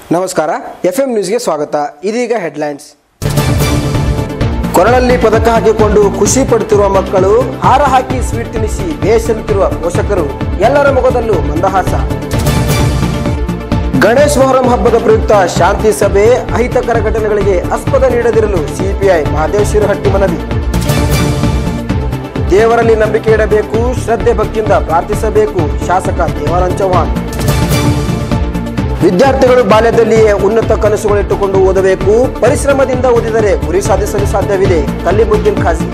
ನಮಸ್ಕಾರ F M ನ್ಯೂಸ್ಗೆ ಸ್ವಾಗತ ಇದೀಗ ಹೆಡ್ಲೈನ್ಸ್ ಕೊರಳಲ್ಲಿ ಪದಕ ಹಾಕಿಕೊಂಡು ಖುಷಿ ಪಡುತ್ತಿರುವ ಮಕ್ಕಳು ಹಾರ ಹಾಕಿ ಸ್ವೀಟ್ ತಿನ್ನಿಸಿ ಬೇಸರಿತಿರುವ ಪೋಷಕರು ಎಲ್ಲರ ಮುಖದಲ್ಲೂ ಮಂದಹಾಸ ಗಣೇಶ್ ಮೊಹರಂ ಹಬ್ಬದ ಪ್ರಯುಕ್ತ ಶಾಂತಿ ಸಭೆ ಅಹಿತಕರ ಘಟನೆಗಳಿಗೆ ಆಸ್ಪದ ನೀಡದಿರಲು ಸಿಪಿಐ ಮಹದೇವ್ ಹಟ್ಟಿ ಮನವಿ ದೇವರಲ್ಲಿ ನಂಬಿಕೆ ಇಡಬೇಕು ಶ್ರದ್ಧೆ ಭಕ್ತಿಯಿಂದ ಪ್ರಾರ್ಥಿಸಬೇಕು ಶಾಸಕ ದೇವಾನಂದ್ ಚೌಹಾಣ್ ವಿದ್ಯಾರ್ಥಿಗಳು ಬಾಲ್ಯದಲ್ಲಿಯೇ ಉನ್ನತ ಕನಸುಗಳಿಟ್ಟುಕೊಂಡು ಓದಬೇಕು ಪರಿಶ್ರಮದಿಂದ ಓದಿದರೆ ಗುರಿ ಸಾಧಿಸಲು ಸಾಧ್ಯವಿದೆ ಕಲ್ಲಿಬುದ್ದೀನ್ ಖಾಜಿ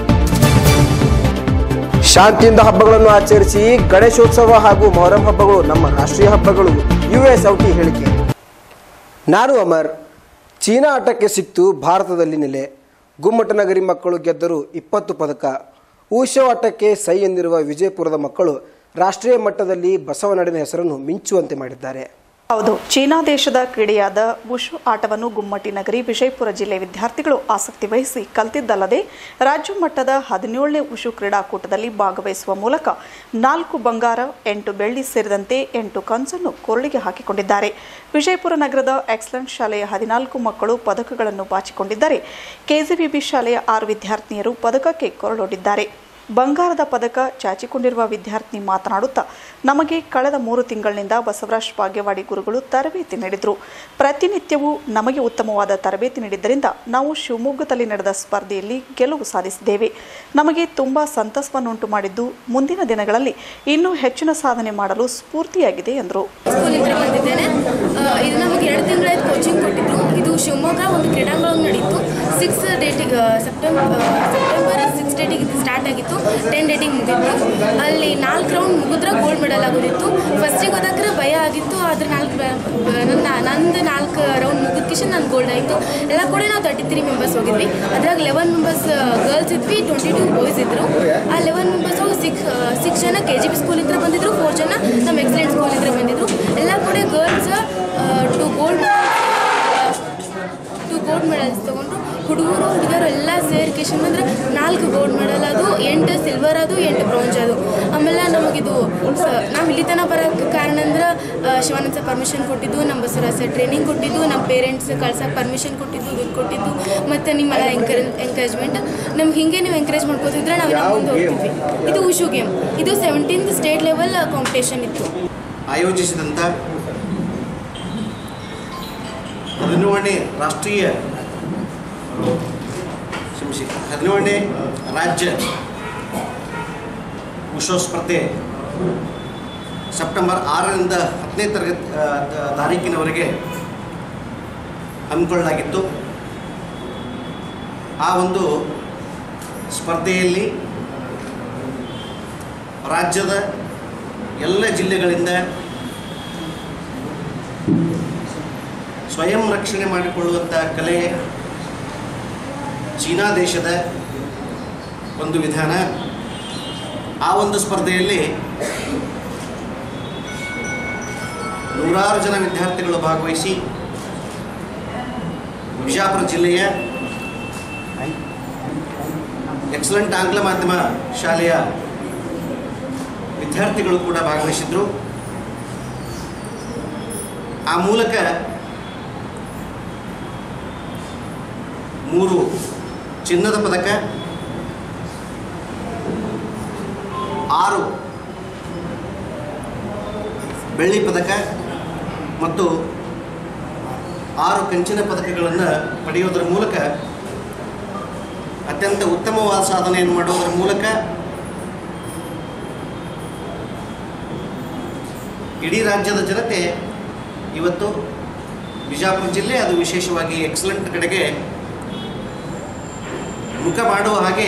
ಶಾಂತಿಯಿಂದ ಹಬ್ಬಗಳನ್ನು ಆಚರಿಸಿ ಗಣೇಶೋತ್ಸವ ಹಾಗೂ ಮೊಹರಂ ಹಬ್ಬಗಳು ನಮ್ಮ ರಾಷ್ಟ್ರೀಯ ಹಬ್ಬಗಳು ಯುಎಸ್ ಔಟಿ ಹೇಳಿಕೆ ನಾನು ಅಮರ್ ಚೀನಾ ಆಟಕ್ಕೆ ಸಿಕ್ತು ಭಾರತದಲ್ಲಿ ನೆಲೆ ಗುಮ್ಮಟ ನಗರಿ ಮಕ್ಕಳು ಗೆದ್ದರು ಇಪ್ಪತ್ತು ಪದಕ ಊಷೋ ಆಟಕ್ಕೆ ಸೈ ಎಂದಿರುವ ವಿಜಯಪುರದ ಮಕ್ಕಳು ರಾಷ್ಟ್ರೀಯ ಮಟ್ಟದಲ್ಲಿ ಬಸವನಾಡಿನ ಹೆಸರನ್ನು ಮಿಂಚುವಂತೆ ಮಾಡಿದ್ದಾರೆ ಹೌದು ಚೀನಾ ದೇಶದ ಕ್ರೀಡೆಯಾದ ವುಶು ಆಟವನ್ನು ಗುಮ್ಮಟಿ ನಗರಿ ವಿಜಯಪುರ ಜಿಲ್ಲೆ ವಿದ್ಯಾರ್ಥಿಗಳು ಆಸಕ್ತಿ ವಹಿಸಿ ಕಲಿತಿದ್ದಲ್ಲದೆ ರಾಜ್ಯ ಮಟ್ಟದ ಹದಿನೇಳನೇ ಉಷು ಕ್ರೀಡಾಕೂಟದಲ್ಲಿ ಭಾಗವಹಿಸುವ ಮೂಲಕ ನಾಲ್ಕು ಬಂಗಾರ ಎಂಟು ಬೆಳ್ಳಿ ಸೇರಿದಂತೆ ಎಂಟು ಕಂಚನ್ನು ಕೊರಳಿಗೆ ಹಾಕಿಕೊಂಡಿದ್ದಾರೆ ವಿಜಯಪುರ ನಗರದ ಎಕ್ಸಲೆಂಟ್ ಶಾಲೆಯ ಹದಿನಾಲ್ಕು ಮಕ್ಕಳು ಪದಕಗಳನ್ನು ಬಾಚಿಕೊಂಡಿದ್ದರೆ ಕೆಜಿಬಿಬಿ ಶಾಲೆಯ ಆರು ವಿದ್ಯಾರ್ಥಿನಿಯರು ಪದಕಕ್ಕೆ ಕೊರಳೊಡ್ಡಿದ್ದಾರೆ ಬಂಗಾರದ ಪದಕ ಚಾಚಿಕೊಂಡಿರುವ ವಿದ್ಯಾರ್ಥಿನಿ ಮಾತನಾಡುತ್ತಾ ನಮಗೆ ಕಳೆದ ಮೂರು ತಿಂಗಳಿನಿಂದ ಬಸವರಾಜ್ ಭಾಗ್ಯವಾಡಿ ಗುರುಗಳು ತರಬೇತಿ ನೀಡಿದರು ಪ್ರತಿನಿತ್ಯವೂ ನಮಗೆ ಉತ್ತಮವಾದ ತರಬೇತಿ ನೀಡಿದ್ದರಿಂದ ನಾವು ಶಿವಮೊಗ್ಗದಲ್ಲಿ ನಡೆದ ಸ್ಪರ್ಧೆಯಲ್ಲಿ ಗೆಲುವು ಸಾಧಿಸಿದ್ದೇವೆ ನಮಗೆ ತುಂಬ ಸಂತಸವನ್ನುಂಟು ಮಾಡಿದ್ದು ಮುಂದಿನ ದಿನಗಳಲ್ಲಿ ಇನ್ನೂ ಹೆಚ್ಚಿನ ಸಾಧನೆ ಮಾಡಲು ಸ್ಫೂರ್ತಿಯಾಗಿದೆ ಎಂದರು ಸ್ಕೂಲಿಂದ ಬಂದಿದ್ದೇನೆ ಆ, ಇದು ನಮಗೆ ಎರಡು ತಿಂಗಳಾಯ್ತು ಕೋಚಿಂಗ್ ಕೊಟ್ಟಿದ್ರು ಇದು ಶಿವಮೊಗ್ಗ ಒಂದು ಕ್ರೀಡಾಂಗಣ ನಡೀತು ಸಿಕ್ಸ್ ಡೇಟಿಗೆ ಸೆಪ್ಟೆಂಬರ್ ಸೆಪ್ಟೆಂಬರ್ ಸಿಕ್ಸ್ ಡೇಟಿಗೆ ಇದು ಸ್ಟಾರ್ಟ್ ಆಗಿತ್ತು ಟೆನ್ ಡೇಟಿಗೆ ಮುಗಿತ್ತು ಅಲ್ಲಿ ನಾಲ್ಕು ರೌಂಡ್ ಮುಗಿದ್ರೆ ಗೋಲ್ಡ್ ಮೆಡಲ್ ಆಗೋದಿತ್ತು ಫಸ್ಟಿಗೆ ಹೋದಾಕ್ರೆ ಭಯ ಆಗಿತ್ತು ಆದ್ರೆ ನಾಲ್ಕು ನನ್ನ ನಂದು ನಾಲ್ಕು ರೌಂಡ್ ಮುಗಿದ ಕಿಶನ್ ನಾನು ಗೋಲ್ಡ್ ಆಯಿತು ಎಲ್ಲ ಕೂಡ ನಾವು ತರ್ಟಿ ತ್ರೀ ಮೆಂಬರ್ಸ್ ಹೋಗಿದ್ವಿ ಅದ್ರಾಗ ಲೆವೆನ್ ಮೆಂಬರ್ಸ್ ಗರ್ಲ್ಸ್ ಇದ್ವಿ ಟ್ವೆಂಟಿ ಟು ಬಾಯ್ಸ್ ಇದ್ರು ಆ ಲೆವೆನ್ ಮೆಂಬರ್ಸ್ ಸಿಕ್ಸ್ ಸಿಕ್ಸ್ ಜನ ಕೆ ಜಿ ಬಿ ಸ್ಕೂಲಿಂದ ಬಂದಿದ್ರು ಫೋರ್ ಜನ ನಮ್ಮ ಎಕ್ಸಲೆಂಟ್ ಸ್ಕೂಲಿಂದ ಬಂದಿದ್ರು ಎಲ್ಲ ಕೂಡ girls two gold two gold medals ತೊಗೊಂಡ್ರು ಹುಡುಗರು ಹುಡುಗರು ಎಲ್ಲ ಸೇರ್ಕೇಶನ್ ಅಂದ್ರೆ ನಾಲ್ಕು ಗೋಲ್ಡ್ ಮೆಡಲ್ ಅದು ಎಂಟು ಸಿಲ್ವರ್ ಅದು ಎಂಟು ಬ್ರೌನ್ಸ್ ಅದು ಆಮೇಲೆ ನಮಗಿದು ಸ ನಾವು ಇಲ್ಲಿ ತನಕ ಬರೋಕ್ಕೆ ಕಾರಣ ಅಂದ್ರೆ ಆ, ಶಿವಾನಂದ ಸರ್ ಪರ್ಮಿಷನ್ ಕೊಟ್ಟಿದ್ದು ನಮ್ಮ ಬಸವರ ಸರ್ ಟ್ರೈನಿಂಗ್ ಕೊಟ್ಟಿದ್ದು ನಮ್ಮ ಪೇರೆಂಟ್ಸ್ ಕಳ್ಸಕ್ಕೆ ಪರ್ಮಿಷನ್ ಕೊಟ್ಟಿದ್ದು ದುಡ್ಡು ಕೊಟ್ಟಿದ್ದು ಮತ್ತು ನಿಮ್ಮೆಲ್ಲ ಎಂಕರೇಜ್ ಎಂಕರೇಜ್ಮೆಂಟ್ ನಮ್ಗೆ ಹಿಂಗೆ ನೀವು ಎಂಕರೇಜ್ ಮಾಡ್ಕೋತಿದ್ರೆ ನಾವು ಇನ್ನೂ ಮುಂದೆ ಹೋಗ್ತಿದ್ವಿ ಇದು ಉಷು ಗೇಮ್ ಇದು ಸೆವೆಂಟೀನ್ತ್ ಸ್ಟೇಟ್ ಲೆವೆಲ್ ಕಾಂಪಿಟೇಷನ್ ಇತ್ತು ಆಯೋಜಿಸಿದಂಥ ಹದಿನೇಳನೇ ರಾಷ್ಟ್ರೀಯ ಕ್ಷಮಿಸಿ ಹದಿನೇಳನೇ ರಾಜ್ಯ ಉಷೋ ಸ್ಪರ್ಧೆ ಸೆಪ್ಟೆಂಬರ್ ಆರರಿಂದ ಹತ್ತನೇ ತರಗತಿ ಆ, ತ- ತಾರೀಕಿನವರೆಗೆ ಹಮ್ಮಿಕೊಳ್ಳಲಾಗಿತ್ತು ಆ ಒಂದು ಸ್ಪರ್ಧೆಯಲ್ಲಿ ರಾಜ್ಯದ ಎಲ್ಲ ಜಿಲ್ಲೆಗಳಿಂದ ಸ್ವಯಂ ರಕ್ಷಣೆ ಮಾಡಿಕೊಳ್ಳುವಂಥ ಕಲೆ ಚೀನಾ ದೇಶದ ಒಂದು ವಿಧಾನ ಆ ಒಂದು ಸ್ಪರ್ಧೆಯಲ್ಲಿ ನೂರಾರು ಜನ ವಿದ್ಯಾರ್ಥಿಗಳು ಭಾಗವಹಿಸಿ ಬಿಜಾಪುರ ಜಿಲ್ಲೆಯ ಎಕ್ಸಲೆಂಟ್ ಆಂಗ್ಲ ಮಾಧ್ಯಮ ಶಾಲೆಯ ವಿದ್ಯಾರ್ಥಿಗಳು ಕೂಡ ಭಾಗವಹಿಸಿದ್ರು ಆ ಮೂಲಕ ಮೂರು ಚಿನ್ನದ ಪದಕ ಆರು ಬೆಳ್ಳಿ ಪದಕ ಮತ್ತು ಆರು ಕಂಚಿನ ಪದಕಗಳನ್ನು ಪಡೆಯುವುದರ ಮೂಲಕ ಅತ್ಯಂತ ಉತ್ತಮವಾದ ಸಾಧನೆಯನ್ನು ಮಾಡುವುದರ ಮೂಲಕ ಇಡೀ ರಾಜ್ಯದ ಜನತೆ ಇವತ್ತು ಬಿಜಾಪುರ ಜಿಲ್ಲೆ ಅದು ವಿಶೇಷವಾಗಿ ಎಕ್ಸಲೆಂಟ್ ಕಡೆಗೆ ಮುಖ ಮಾಡುವ ಹಾಗೆ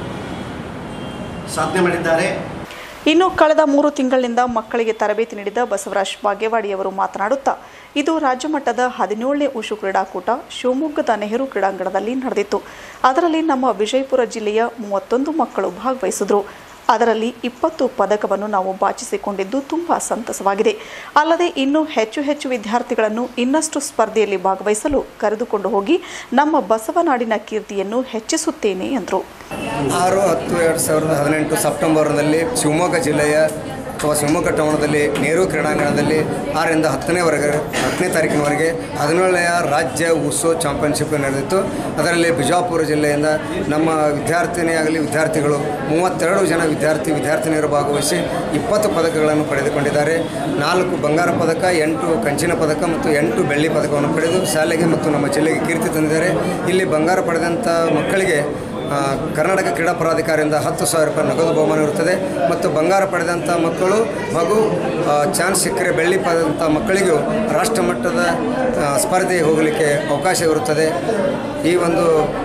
ಸಾಧನೆ ಮಾಡಿದ್ದಾರೆ ಇನ್ನು ಕಳೆದ ಮೂರು ತಿಂಗಳಿನಿಂದ ಮಕ್ಕಳಿಗೆ ತರಬೇತಿ ನೀಡಿದ ಬಸವರಾಜ್ ಬಾಗೇವಾಡಿಯವರು ಮಾತನಾಡುತ್ತಾ ಇದು ರಾಜ್ಯ ಮಟ್ಟದ ಹದಿನೇಳನೇ ಉಷು ಕ್ರೀಡಾಕೂಟ ಶಿವಮೊಗ್ಗದ ನೆಹರು ಕ್ರೀಡಾಂಗಣದಲ್ಲಿ ನಡೆದಿತ್ತು ಅದರಲ್ಲಿ ನಮ್ಮ ವಿಜಯಪುರ ಜಿಲ್ಲೆಯ ಮೂವತ್ತೊಂದು ಮಕ್ಕಳು ಭಾಗವಹಿಸಿದ್ರು ಅದರಲ್ಲಿ ಇಪ್ಪತ್ತು ಪದಕವನ್ನು ನಾವು ಬಾಚಿಸಿಕೊಂಡಿದ್ದು ತುಂಬ ಸಂತಸವಾಗಿದೆ ಅಲ್ಲದೆ ಇನ್ನೂ ಹೆಚ್ಚು ಹೆಚ್ಚು ವಿದ್ಯಾರ್ಥಿಗಳನ್ನು ಇನ್ನಷ್ಟು ಸ್ಪರ್ಧೆಯಲ್ಲಿ ಭಾಗವಹಿಸಲು ಕರೆದುಕೊಂಡು ಹೋಗಿ ನಮ್ಮ ಬಸವನಾಡಿನ ಕೀರ್ತಿಯನ್ನು ಹೆಚ್ಚಿಸುತ್ತೇನೆ ಎಂದರು ಆರು ಹತ್ತು ಎರಡು ಸಾವಿರದ ಹದಿನೆಂಟು ಸೆಪ್ಟೆಂಬರ್ನಲ್ಲಿ ಶಿವಮೊಗ್ಗ ಜಿಲ್ಲೆಯ ಅಥವಾ ಶಿವಮೊಗ್ಗ ಟೌನದಲ್ಲಿ ನೆಹರು ಕ್ರೀಡಾಂಗಣದಲ್ಲಿ ಆರರಿಂದ ಹತ್ತನೇವರೆಗೆ ಹತ್ತನೇ ತಾರೀಕಿನವರೆಗೆ ಹದಿನೇಳನೆಯ ರಾಜ್ಯ ಉತ್ಸವ ಚಾಂಪಿಯನ್ಶಿಪ್ ನಡೆದಿತ್ತು ಅದರಲ್ಲಿ ಬಿಜಾಪುರ ಜಿಲ್ಲೆಯಿಂದ ನಮ್ಮ ವಿದ್ಯಾರ್ಥಿನಿಯಾಗಲಿ ವಿದ್ಯಾರ್ಥಿಗಳು ಮೂವತ್ತೆರಡು ಜನ ವಿದ್ಯಾರ್ಥಿ ವಿದ್ಯಾರ್ಥಿನಿಯರು ಭಾಗವಹಿಸಿ ಇಪ್ಪತ್ತು ಪದಕಗಳನ್ನು ಪಡೆದುಕೊಂಡಿದ್ದಾರೆ ನಾಲ್ಕು ಬಂಗಾರ ಪದಕ ಎಂಟು ಕಂಚಿನ ಪದಕ ಮತ್ತು ಎಂಟು ಬೆಳ್ಳಿ ಪದಕವನ್ನು ಪಡೆದು ಶಾಲೆಗೆ ಮತ್ತು ನಮ್ಮ ಜಿಲ್ಲೆಗೆ ಕೀರ್ತಿ ತಂದಿದ್ದಾರೆ ಇಲ್ಲಿ ಬಂಗಾರ ಪಡೆದಂಥ ಮಕ್ಕಳಿಗೆ ಆ, ಕರ್ನಾಟಕ ಕ್ರೀಡಾ ಪ್ರಾಧಿಕಾರದಿಂದ ಹತ್ತು ಸಾವಿರ ರೂಪಾಯಿ ನಗದು ಬಹುಮಾನ ಇರುತ್ತದೆ ಮತ್ತು ಬಂಗಾರ ಪಡೆದಂಥ ಮಕ್ಕಳು ಹಾಗೂ ಆ, ಚಾನ್ಸ್ ಸಿಕ್ಕರೆ ಬೆಳ್ಳಿ ಪಡೆದಂಥ ಮಕ್ಕಳಿಗೂ ರಾಷ್ಟ್ರ ಮಟ್ಟದ ಆ, ಸ್ಪರ್ಧೆಗೆ ಹೋಗಲಿಕ್ಕೆ ಅವಕಾಶ ಇರುತ್ತದೆ ಈ ಒಂದು